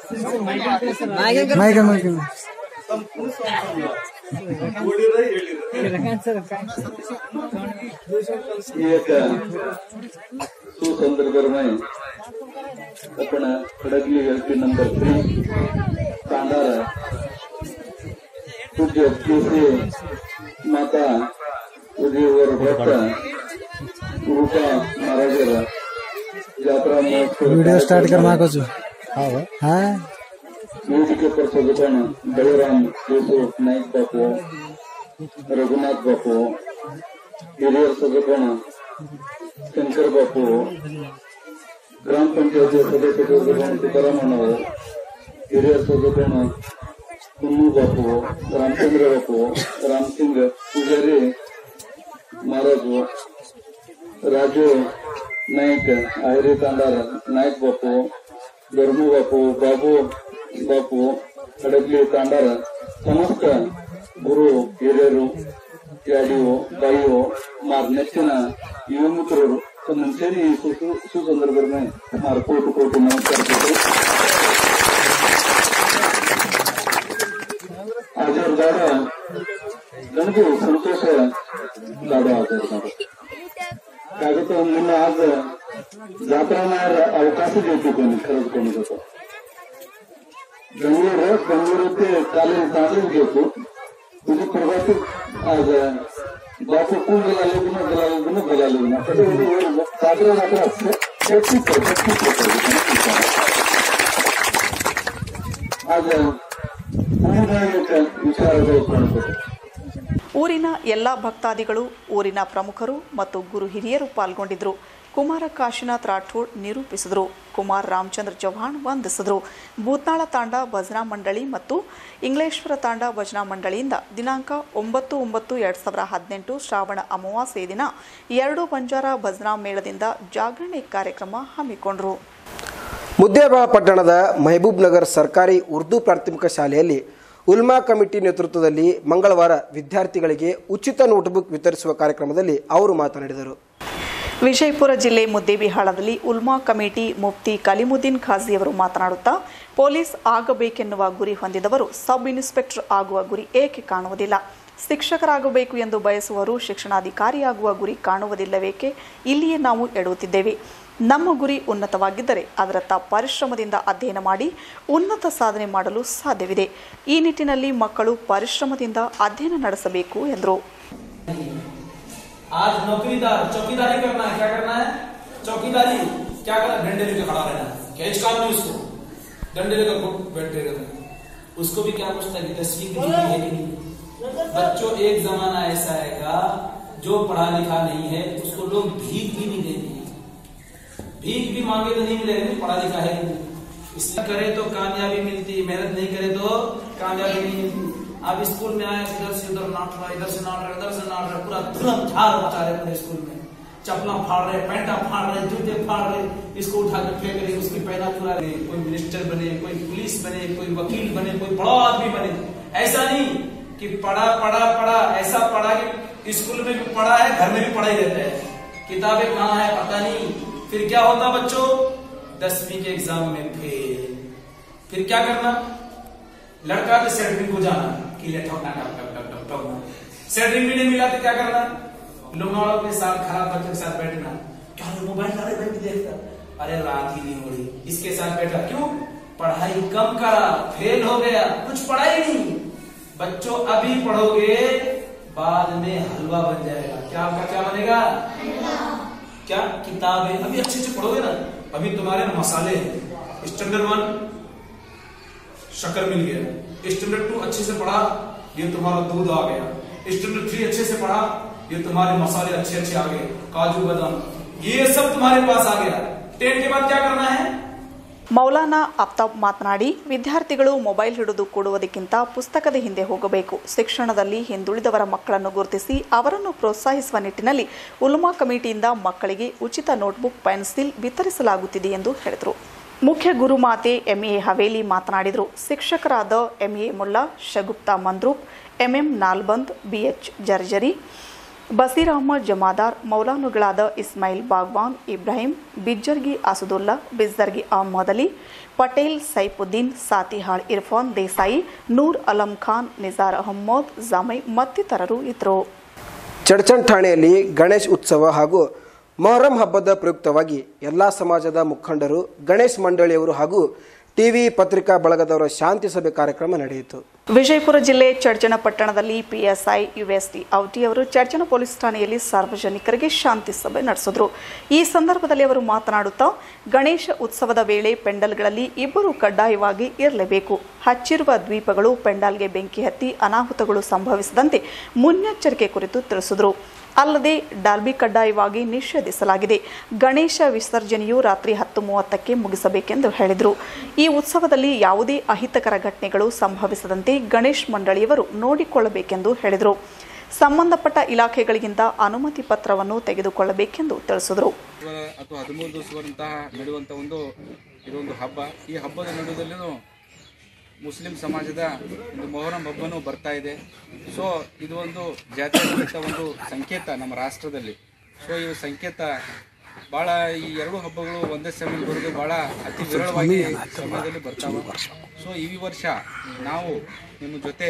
ಮೈಕ ಮೈಕ एक सुसंदर्भ में आपण खडकली व्यक्ती नंबर थ्री कांदार पूज्य केसे माता उदयवर भक्त रूपा महाराजर यात्रा महोत्सव ವಿಡಿಯೋ ಸ್ಟಾರ್ಟ್ कर मागोच हा ವೇದಿಕೆ ಪರಿಸೋದನ್ನ ಬಲರಾಮ್ ಕೇಶು ನಾಯ್ಕ್ ಬಾಪು ರಘುನಾಥ್ ಬಾಪು ಹಿರಿಯರ ಸದಸ್ಯನ ಶಂಕರ್ ಬಾಪು ಗ್ರಾಮ ಪಂಚಾಯತಿ ಸದಸ್ಯರು ತುಕಾರಾಮ್ ಅಣ್ಣವರು ಹಿರಿಯರ ಸದಸ್ಯನ ಕುನ್ನು ಬಾಪು ರಾಮಚಂದ್ರ ಬಾಪು ರಾಮಸಿಂಗ್ ಪೂಜಾರಿ ಮಹಾರಾಜು ರಾಜು ನಾಯ್ಕ್ ಆಹಿರಿ ತಾಂಡಾರ್ ನಾಯ್ಕ್ ಬಾಪು ಧರ್ಮು ಬಾಪು ಬಾಬು ಬಾಪು ಹಡಗ್ಲಿ ತಾಂಡಾರ ಸಮಸ್ತ ಗುರು ಹಿರಿಯರು ಯಾಡಿಯೋ ಬಾಯಿಯೋ ಮಾರ್ ನೆಚ್ಚಿನ ಯುವ ಮಿತ್ರರು ತಮ್ಮ ಸೇರಿ ಈ ಸು- ಸುಸಂದರ್ಭದಲ್ಲಿ ಮಾರ ಕೋಟಿ ಕೋಟಿ ನಮಸ್ಕಾರ आजार दादा गणपती संतोष दादा आजार दादा कागद मुलं आज जाताना अवकाश देतो कोणी खरंच कोणी देतो ಬೆಂಗಳೂರು ಬೆಂಗಳೂರು ते कालेज तालीम घेतो तुझी प्रवासी आज बापू कोण गेला लग्न गेला लग्न गेला लग्न त्याच्यामध्ये साजरा मात्र प्रॅक्टिस प्रॅक्टिस आज ಸಾಂಪ್ರದಾಯಿಕ ವಿಚಾರಗಳು ಕಾಣುತ್ತದೆ ಊರಿನ ಎಲ್ಲ ಭಕ್ತಾದಿಗಳು ಊರಿನ ಪ್ರಮುಖರು ಮತ್ತು ಗುರು ಹಿರಿಯರು ಪಾಲ್ಗೊಂಡಿದ್ದರು ಕುಮಾರ ಕಾಶಿನಾಥ್ ರಾಠೋಡ್ ನಿರೂಪಿಸಿದರು ಕುಮಾರ್ ರಾಮಚಂದ್ರ ಚೌಹಾಣ್ ವಂದಿಸಿದರು ಭೂತ್ನಾಳ ತಾಂಡ ಭಜನಾ ಮಂಡಳಿ ಮತ್ತು ಇಂಗ್ಲೇಶ್ವರ ತಾಂಡ ಭಜನಾ ಮಂಡಳಿಯಿಂದ ದಿನಾಂಕ ಒಂಬತ್ತು ಒಂಬತ್ತು ಎರಡು ಸಾವಿರ ಹದಿನೆಂಟು ಶ್ರಾವಣ ಅಮಾವಾಸ್ಯೆ ದಿನ ಎರಡು ಬಂಜಾರ ಭಜನಾ ಮೇಳದಿಂದ ಜಾಗರಣೆ ಕಾರ್ಯಕ್ರಮ ಹಮ್ಮಿಕೊಂಡರು ಮುದ್ದೇಬಾಳ ಪಟ್ಟಣದ ಮೆಹಬೂಬ್ ನಗರ್ ಸರ್ಕಾರಿ ಉರ್ದು ಪ್ರಾಥಮಿಕ ಶಾಲೆಯಲ್ಲಿ ಉಲ್ಮಾ ಕಮಿಟಿ ನೇತೃತ್ವದಲ್ಲಿ ಮಂಗಳವಾರ ವಿದ್ಯಾರ್ಥಿಗಳಿಗೆ ಉಚಿತ ನೋಟ್ಬುಕ್ ವಿತರಿಸುವ ಕಾರ್ಯಕ್ರಮದಲ್ಲಿ ಅವರು ಮಾತನಾಡಿದರು ವಿಜಯಪುರ ಜಿಲ್ಲೆ ಮುದ್ದೇಬಿಹಾಳದಲ್ಲಿ ಉಲ್ಮಾ ಕಮಿಟಿ ಮುಫ್ತಿ ಕಲಿಮುದ್ದೀನ್ ಖಾಜಿಯವರು ಮಾತನಾಡುತ್ತಾ ಪೊಲೀಸ್ ಆಗಬೇಕೆನ್ನುವ ಗುರಿ ಹೊಂದಿದವರು ಸಬ್ ಇನ್ಸ್ಪೆಕ್ಟರ್ ಆಗುವ ಗುರಿ ಏಕೆ ಕಾಣುವುದಿಲ್ಲ ಶಿಕ್ಷಕರಾಗಬೇಕು ಎಂದು ಬಯಸುವರು ಶಿಕ್ಷಣಾಧಿಕಾರಿಯಾಗುವ ಗುರಿ ಕಾಣುವುದಿಲ್ಲವೇಕೆ ಇಲ್ಲಿಯೇ ನಾವು ಎಡುತ್ತಿದ್ದೇವೆ ನಮ್ಮ ಗುರಿ ಉನ್ನತವಾಗಿದ್ದರೆ ಅದರತ್ತ ಪರಿಶ್ರಮದಿಂದ ಅಧ್ಯಯನ ಮಾಡಿ ಉನ್ನತ ಸಾಧನೆ ಮಾಡಲು ಸಾಧ್ಯವಿದೆ ಈ ನಿಟ್ಟಿನಲ್ಲಿ ಮಕ್ಕಳು ಪರಿಶ್ರಮದಿಂದ ಅಧ್ಯಯನ ನಡೆಸಬೇಕು ಎಂದರು आज नौकरीदार चौकीदारी करना है क्या करना है चौकीदारी क्या करना है? डंडे लेकर खड़ा रहना है क्या इस काम नहीं उसको डंडे लेकर घुट- बैठे रहना है। उसको भी क्या पूछता है कि दसवीं की डिग्री है कि नहीं बच्चों एक जमाना ऐसा आएगा जो पढ़ा लिखा नहीं है उसको लोग भीख भी नहीं देंगे भीख भी मांगे तो नहीं मिलेगा नहीं पढ़ा लिखा है कि नहीं इसलिए करे तो कामयाबी मिलती मेहनत नहीं करे तो कामयाबी नहीं मिलती अब स्कूल में आए इधर से उधर नाट रहा इधर से नाट रहा इधर से नाट रहा पूरा धुरम झार मचा रहे पूरे स्कूल में चप्पला फाड़ रहे पैंटा फाड़ रहे जूते फाड़ रहे इसको उठा के फेंक रहे उसकी पैना चुरा रहे कोई मिनिस्टर बने कोई पुलिस बने कोई वकील बने कोई बड़ा आदमी बने ऐसा नहीं कि पढ़ा पढ़ा पढ़ा ऐसा पढ़ा कि स्कूल में भी पढ़ा है घर में भी पढ़ा ही रहता है किताबें कहाँ है पता नहीं फिर क्या होता बच्चों दसवीं के एग्जाम में फेल फिर क्या करना लड़का तो सेंटरिंग को जाना कि ले ठोकना ठक ठक ठक ठक ठोकना सेंटरिंग भी नहीं मिला तो क्या करना लुंगाड़ों के साथ खराब बच्चों के साथ बैठना क्या रे मोबाइल डाले बैठ देखता अरे रात ही नहीं हो रही इसके साथ बैठा क्यों पढ़ाई कम करा फेल हो गया कुछ पढ़ा ही नहीं बच्चों अभी पढ़ोगे बाद में हलवा बन जाएगा क्या आपका क्या बनेगा क्या किताबें अभी अच्छे से पढ़ोगे ना अभी तुम्हारे मसाले हैं स्टैंडर्ड वन शक्कर मिल गया स्टैंडर्ड टू अच्छे से पढ़ा ये तुम्हारा दूध आ गया स्टैंडर्ड थ्री अच्छे से पढ़ा ये तुम्हारे मसाले अच्छे अच्छे आ गए काजू बादाम ये सब तुम्हारे पास आ गया टेन के बाद क्या करना है ಮೌಲಾನಾ ಅಫ್ತಾಬ್ ಮಾತನಾಡಿ ವಿದ್ಯಾರ್ಥಿಗಳು ಮೊಬೈಲ್ ಹಿಡಿದು ಕೊಡುವುದಕ್ಕಿಂತ ಪುಸ್ತಕದ ಹಿಂದೆ ಹೋಗಬೇಕು ಶಿಕ್ಷಣದಲ್ಲಿ ಹಿಂದುಳಿದವರ ಮಕ್ಕಳನ್ನು ಗುರುತಿಸಿ ಅವರನ್ನು ಪ್ರೋತ್ಸಾಹಿಸುವ ನಿಟ್ಟಿನಲ್ಲಿ ಉಲ್ಮಾ ಕಮಿಟಿಯಿಂದ ಮಕ್ಕಳಿಗೆ ಉಚಿತ ನೋಟ್ಬುಕ್ ಪೆನ್ಸಿಲ್ ವಿತರಿಸಲಾಗುತ್ತಿದೆ ಎಂದು ಹೇಳಿದರು ಮುಖ್ಯ ಗುರುಮಾತೆ ಎಂಎ ಹವೇಲಿ ಮಾತನಾಡಿದರು ಶಿಕ್ಷಕರಾದ MA Mulla Shagufta Mandrup MM Nalband BH Jarjari Basheer Ahmad Jamadar ಮೌಲಾನುಗಳಾದ ಇಸ್ಮಾಯಿಲ್ ಬಾಗ್ವಾನ್ ಇಬ್ರಾಹಿಂ ಬಿಜ್ಜರ್ಗಿ ಅಸದುಲ್ಲಾ ಬಿಜ್ಜರ್ಗಿ ಅಹಮ್ಮದ್ ಅಲಿ ಪಟೇಲ್ ಸೈಫುದ್ದೀನ್ ಸಾತಿಹಾಳ್ ಇರ್ಫಾನ್ ದೇಸಾಯಿ ನೂರ್ ಅಲಂ ಖಾನ್ ನಿಜಾರ್ ಅಹಮ್ಮದ್ ಜಾಮೈ ಮತ್ತಿತರರು ಇದ್ದರು ಚಡ್ಚಣ್ ಠಾಣೆಯಲ್ಲಿ ಗಣೇಶ್ ಉತ್ಸವ ಹಾಗೂ ಮೊಹರಂ ಹಬ್ಬದ ಪ್ರಯುಕ್ತವಾಗಿ ಎಲ್ಲ ಸಮಾಜದ ಮುಖಂಡರು ಗಣೇಶ್ ಮಂಡಳಿಯವರು ಹಾಗೂ ಟಿವಿ ಪತ್ರಿಕಾ ಬಳಗದವರ ಶಾಂತಿ ಸಭೆ ಕಾರ್ಯಕ್ರಮ ನಡೆಯಿತು ವಿಜಯಪುರ ಜಿಲ್ಲೆ ಚಡ್ಚಣ ಪಟ್ಟಣದಲ್ಲಿ ಪಿಎಸ್ಐ ಯುಎಸ್ಟಿ ಔಟಿ ಅವರು ಚಡ್ಚಣ ಪೊಲೀಸ್ ಠಾಣೆಯಲ್ಲಿ ಸಾರ್ವಜನಿಕರಿಗೆ ಶಾಂತಿ ಸಭೆ ನಡೆಸಿದ್ರು ಈ ಸಂದರ್ಭದಲ್ಲಿ ಅವರು ಮಾತನಾಡುತ್ತಾ ಗಣೇಶ ಉತ್ಸವದ ವೇಳೆ ಪೆಂಡಲ್ಗಳಲ್ಲಿ ಇಬ್ಬರು ಕಡ್ಡಾಯವಾಗಿ ಇರಲೇಬೇಕು ಹಚ್ಚಿರುವ ದ್ವೀಪಗಳು ಪೆಂಡಾಲ್ಗೆ ಬೆಂಕಿ ಹತ್ತಿ ಅನಾಹುತಗಳು ಸಂಭವಿಸದಂತೆ ಮುನ್ನೆಚ್ಚರಿಕೆ ಕುರಿತು ತಿಳಿಸಿದರು ಅಲ್ಲದೆ ಡಾಲ್ಬಿ ಕಡ್ಡಾಯವಾಗಿ ನಿಷೇಧಿಸಲಾಗಿದೆ ಗಣೇಶ ವಿಸರ್ಜನೆಯು ರಾತ್ರಿ ಹತ್ತು ಮೂವತ್ತಕ್ಕೆ ಮುಗಿಸಬೇಕೆಂದು ಹೇಳಿದರು ಈ ಉತ್ಸವದಲ್ಲಿ ಯಾವುದೇ ಅಹಿತಕರ ಘಟನೆಗಳು ಸಂಭವಿಸದಂತೆ ಗಣೇಶ್ ಮಂಡಳಿಯವರು ನೋಡಿಕೊಳ್ಳಬೇಕೆಂದು ಹೇಳಿದರು ಸಂಬಂಧಪಟ್ಟ ಇಲಾಖೆಗಳಿಗಿಂತ ಅನುಮತಿ ಪತ್ರವನ್ನು ತೆಗೆದುಕೊಳ್ಳಬೇಕೆಂದು ತಿಳಿಸಿದರು ಅಥವಾ ಹದಿಮೂರು ದಿವಸಗಳಂತಹ ನಡೆಯುವಂಥ ಒಂದು ಇದೊಂದು ಹಬ್ಬ ಈ ಹಬ್ಬದ ನಡುವದಲ್ಲಿನೂ ಮುಸ್ಲಿಂ ಸಮಾಜದ ಒಂದು ಮೊಹರಂ ಹಬ್ಬನೂ ಬರ್ತಾ ಇದೆ ಸೊ ಇದು ಒಂದು ಜಾತ್ಯತೀತ ಒಂದು ಸಂಕೇತ ನಮ್ಮ ರಾಷ್ಟ್ರದಲ್ಲಿ ಸೊ ಈ ಸಂಕೇತ ಭಾಳ ಈ ಎರಡು ಹಬ್ಬಗಳು ಒಂದೇ ಸಮಯದಲ್ಲಿ ಬರೋದು ಭಾಳ ಅತಿ ವಿರಳವಾಗಿ ಸಮಯದಲ್ಲಿ ಬರ್ತಾವೆ ಸೊ ಈ ವರ್ಷ ನಾವು ನಿಮ್ಮ ಜೊತೆ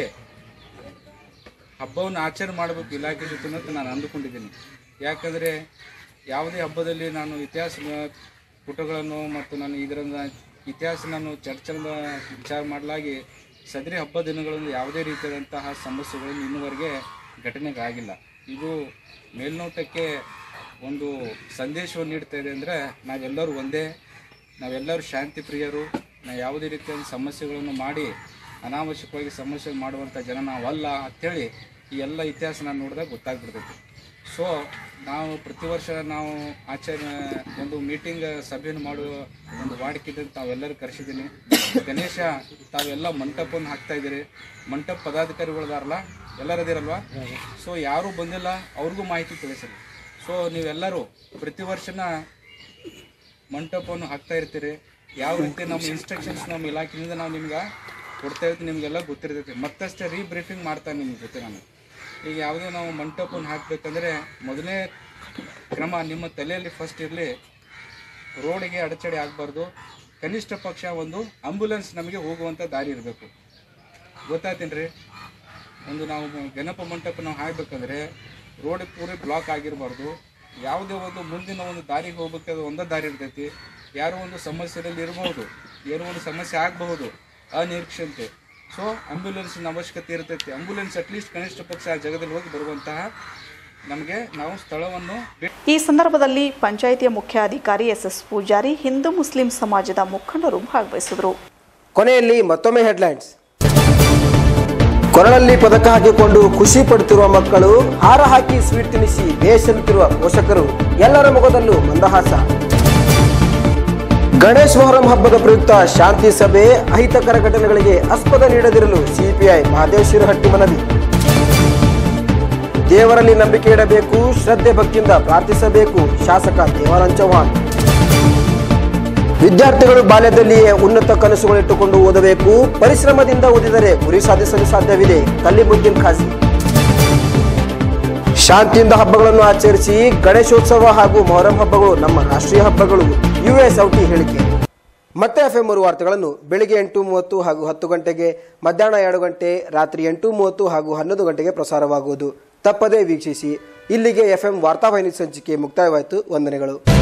ಹಬ್ಬವನ್ನು ಆಚರಣೆ ಮಾಡಬೇಕು ಇಲಾಖೆ ಜೊತೆ ಅಂತ ನಾನು ಅಂದುಕೊಂಡಿದ್ದೀನಿ ಯಾಕಂದರೆ ಯಾವುದೇ ಹಬ್ಬದಲ್ಲಿ ನಾನು ಇತಿಹಾಸ ಪುಟಗಳನ್ನು ಮತ್ತು ನಾನು ಇದರಿಂದ ಇತಿಹಾಸ ನಾನು ಚರ್ಚೆಯಿಂದ ವಿಚಾರ ಮಾಡಲಾಗಿ ಸದರಿ ಹಬ್ಬ ದಿನಗಳಲ್ಲಿ ಯಾವುದೇ ರೀತಿಯಾದಂತಹ ಸಮಸ್ಯೆಗಳನ್ನು ಇನ್ನುವರೆಗೆ ಘಟನೆಗಾಗಿಲ್ಲ ಇದು ಮೇಲ್ನೋಟಕ್ಕೆ ಒಂದು ಸಂದೇಶವನ್ನು ನೀಡ್ತಾ ಇದೆ ಅಂದರೆ ನಾವೆಲ್ಲರೂ ಒಂದೇ ನಾವೆಲ್ಲರೂ ಶಾಂತಿ ಪ್ರಿಯರು ನಾವು ಯಾವುದೇ ರೀತಿಯ ಸಮಸ್ಯೆಗಳನ್ನು ಮಾಡಿ ಅನಾವಶ್ಯಕವಾಗಿ ಸಮಸ್ಯೆ ಮಾಡುವಂಥ ಜನ ನಾವಲ್ಲ ಅಂಥೇಳಿ ಈ ಎಲ್ಲ ಇತಿಹಾಸ ನಾನು ನೋಡಿದಾಗ ಗೊತ್ತಾಗ್ಬಿಡ್ತೈತಿ ಸೊ ನಾವು ಪ್ರತಿ ವರ್ಷ ನಾವು ಆಚರಣೆ ಒಂದು ಮೀಟಿಂಗ್ ಸಭೆಯನ್ನು ಮಾಡುವ ಒಂದು ವಾಡಿಕೆ ತಾವೆಲ್ಲರೂ ಕರೆಸಿದ್ದೀನಿ ಗಣೇಶ ತಾವೆಲ್ಲ ಮಂಟಪವನ್ನು ಹಾಕ್ತಾ ಇದ್ದೀರಿ ಮಂಟಪ ಪದಾಧಿಕಾರಿಗಳದಾರಲ್ಲ ಎಲ್ಲರದಿರಲ್ವಾ ಸೊ ಯಾರೂ ಬಂದಿಲ್ಲ ಅವ್ರಿಗೂ ಮಾಹಿತಿ ತಿಳಿಸಿರಿ ಸೊ ನೀವೆಲ್ಲರೂ ಪ್ರತಿ ವರ್ಷನ ಮಂಟಪವನ್ನು ಹಾಕ್ತಾ ಇರ್ತೀರಿ ಯಾವ ರೀತಿ ನಮ್ಮ ಇನ್ಸ್ಟ್ರಕ್ಷನ್ಸ್ ನಮ್ಮ ಇಲಾಖೆಯಿಂದ ನಾವು ನಿಮ್ಗೆ ಕೊಡ್ತಾ ಇರ್ತೀವಿ ನಿಮಗೆಲ್ಲ ಗೊತ್ತಿರ್ತೈತಿ ಮತ್ತಷ್ಟೇ ರೀಬ್ರೀಫಿಂಗ್ ಮಾಡ್ತಾನೆ ನಿಮ್ಗೆ ಜೊತೆ ನಾನು ಈಗ ಯಾವುದೇ ನಾವು ಮಂಟಪವನ್ನು ಹಾಕಬೇಕಂದ್ರೆ ಮೊದಲನೇ ಕ್ರಮ ನಿಮ್ಮ ತಲೆಯಲ್ಲಿ ಫಸ್ಟ್ ಇರಲಿ ರೋಡಿಗೆ ಅಡಚಣೆ ಆಗಬಾರ್ದು ಕನಿಷ್ಠ ಪಕ್ಷ ಒಂದು ಆಂಬುಲೆನ್ಸ್ ನಮಗೆ ಹೋಗುವಂಥ ದಾರಿ ಇರಬೇಕು ಗೊತ್ತಾಯ್ತೇನು ರೀ ಒಂದು ನಾವು ಗಣಪ ಮಂಟಪ ನಾವು ಹಾಕ್ಬೇಕಂದ್ರೆ ರೋಡ್ ಪೂರಿ ಬ್ಲಾಕ್ ಆಗಿರಬಾರ್ದು ಯಾವುದೇ ಒಂದು ಮುಂದಿನ ಒಂದು ದಾರಿಗೆ ಹೋಗ್ಬೇಕಾದ್ರೆ ಒಂದೇ ದಾರಿ ಇರ್ತೈತಿ ಯಾರೋ ಒಂದು ಸಮಸ್ಯೆಯಲ್ಲಿ ಇರಬಹುದು ಏನೋ ಒಂದು ಸಮಸ್ಯೆ ಆಗಬಹುದು ಅನಿರೀಕ್ಷಂತೆ ಸೊ ಆಂಬ್ಯುಲೆನ್ಸಿನ ಅವಶ್ಯಕತೆ ಇರ್ತೈತಿ ಆಂಬ್ಯುಲೆನ್ಸ್ ಅಟ್ಲೀಸ್ಟ್ ಕನಿಷ್ಠ ಪಕ್ಷ ಆ ಜಾಗದಲ್ಲಿ ಹೋಗಿ ಬರುವಂತಹ ನಮಗೆ ನಾವು ಸ್ಥಳವನ್ನು ಭೇಟಿ ಈ ಸಂದರ್ಭದಲ್ಲಿ ಪಂಚಾಯಿತಿಯ ಮುಖ್ಯ ಅಧಿಕಾರಿ ಎಸ್ ಎಸ್ ಪೂಜಾರಿ ಹಿಂದೂ ಮುಸ್ಲಿಂ ಸಮಾಜದ ಮುಖಂಡರು ಭಾಗವಹಿಸಿದರು ಕೊನೆಯಲ್ಲಿ ಮತ್ತೊಮ್ಮೆ ಹೆಡ್ಲೈನ್ಸ್ ಕೊರಳಲ್ಲಿ ಪದಕ ಹಾಕಿಕೊಂಡು ಖುಷಿ ಪಡುತ್ತಿರುವ ಮಕ್ಕಳು ಹಾರ ಹಾಕಿ ಸ್ವೀಟ್ ತಿನ್ನಿಸಿ ಬೇಸರಿಸುತ್ತಿರುವ ಪೋಷಕರು ಎಲ್ಲರ ಮುಖದಲ್ಲೂ ಮಂದಹಾಸ ಗಣೇಶ್ ಮೊಹರಂ ಹಬ್ಬದ ಪ್ರಯುಕ್ತ ಶಾಂತಿ ಸಭೆ ಅಹಿತಕರ ಘಟನೆಗಳಿಗೆ ಆಸ್ಪದ ನೀಡದಿರಲು ಸಿಪಿಐ ಮಹದೇವ್ ಶಿರಹಟ್ಟಿ ಮನವಿ ದೇವರಲ್ಲಿ ನಂಬಿಕೆ ಇಡಬೇಕು ಶ್ರದ್ಧೆ ಭಕ್ತಿಯಿಂದ ಪ್ರಾರ್ಥಿಸಬೇಕು ಶಾಸಕ ದೇವಾನಂದ್ ಚೌಹಾಣ್ ವಿದ್ಯಾರ್ಥಿಗಳು ಬಾಲ್ಯದಲ್ಲಿಯೇ ಉನ್ನತ ಕನಸುಗಳಿಟ್ಟುಕೊಂಡು ಓದಬೇಕು ಪರಿಶ್ರಮದಿಂದ ಓದಿದರೆ ಗುರಿ ಸಾಧಿಸಲು ಸಾಧ್ಯವಿದೆ ಕಲ್ಲಿಮುದ್ದೀನ್ ಖಾಜಿ ಶಾಂತಿಯಿಂದ ಹಬ್ಬಗಳನ್ನು ಆಚರಿಸಿ ಗಣೇಶೋತ್ಸವ ಹಾಗೂ ಮೊಹರಂ ಹಬ್ಬಗಳು ನಮ್ಮ ರಾಷ್ಟ್ರೀಯ ಹಬ್ಬಗಳು ಯುಎಸ್ ಔಟಿ ಹೇಳಿಕೆ ಮತ್ತೆ ಎಫ್ ಎಂ ಮೂರು ವಾರ್ತೆಗಳನ್ನು ಬೆಳಿಗ್ಗೆ ಎಂಟು ಮೂವತ್ತು ಹಾಗೂ ಹತ್ತು ಗಂಟೆಗೆ ಮಧ್ಯಾಹ್ನ ಎರಡು ಗಂಟೆ ರಾತ್ರಿ ಎಂಟು ಮೂವತ್ತು ಹಾಗೂ ಹನ್ನೊಂದು ಗಂಟೆಗೆ ಪ್ರಸಾರವಾಗುವುದು ತಪ್ಪದೇ ವೀಕ್ಷಿಸಿ ಇಲ್ಲಿಗೆ ಎಫ್ ಎಂ ವಾರ್ತಾವಾಹಿನಿ ಸಂಚಿಕೆ ಮುಕ್ತಾಯವಾಯಿತು ವಂದನೆಗಳು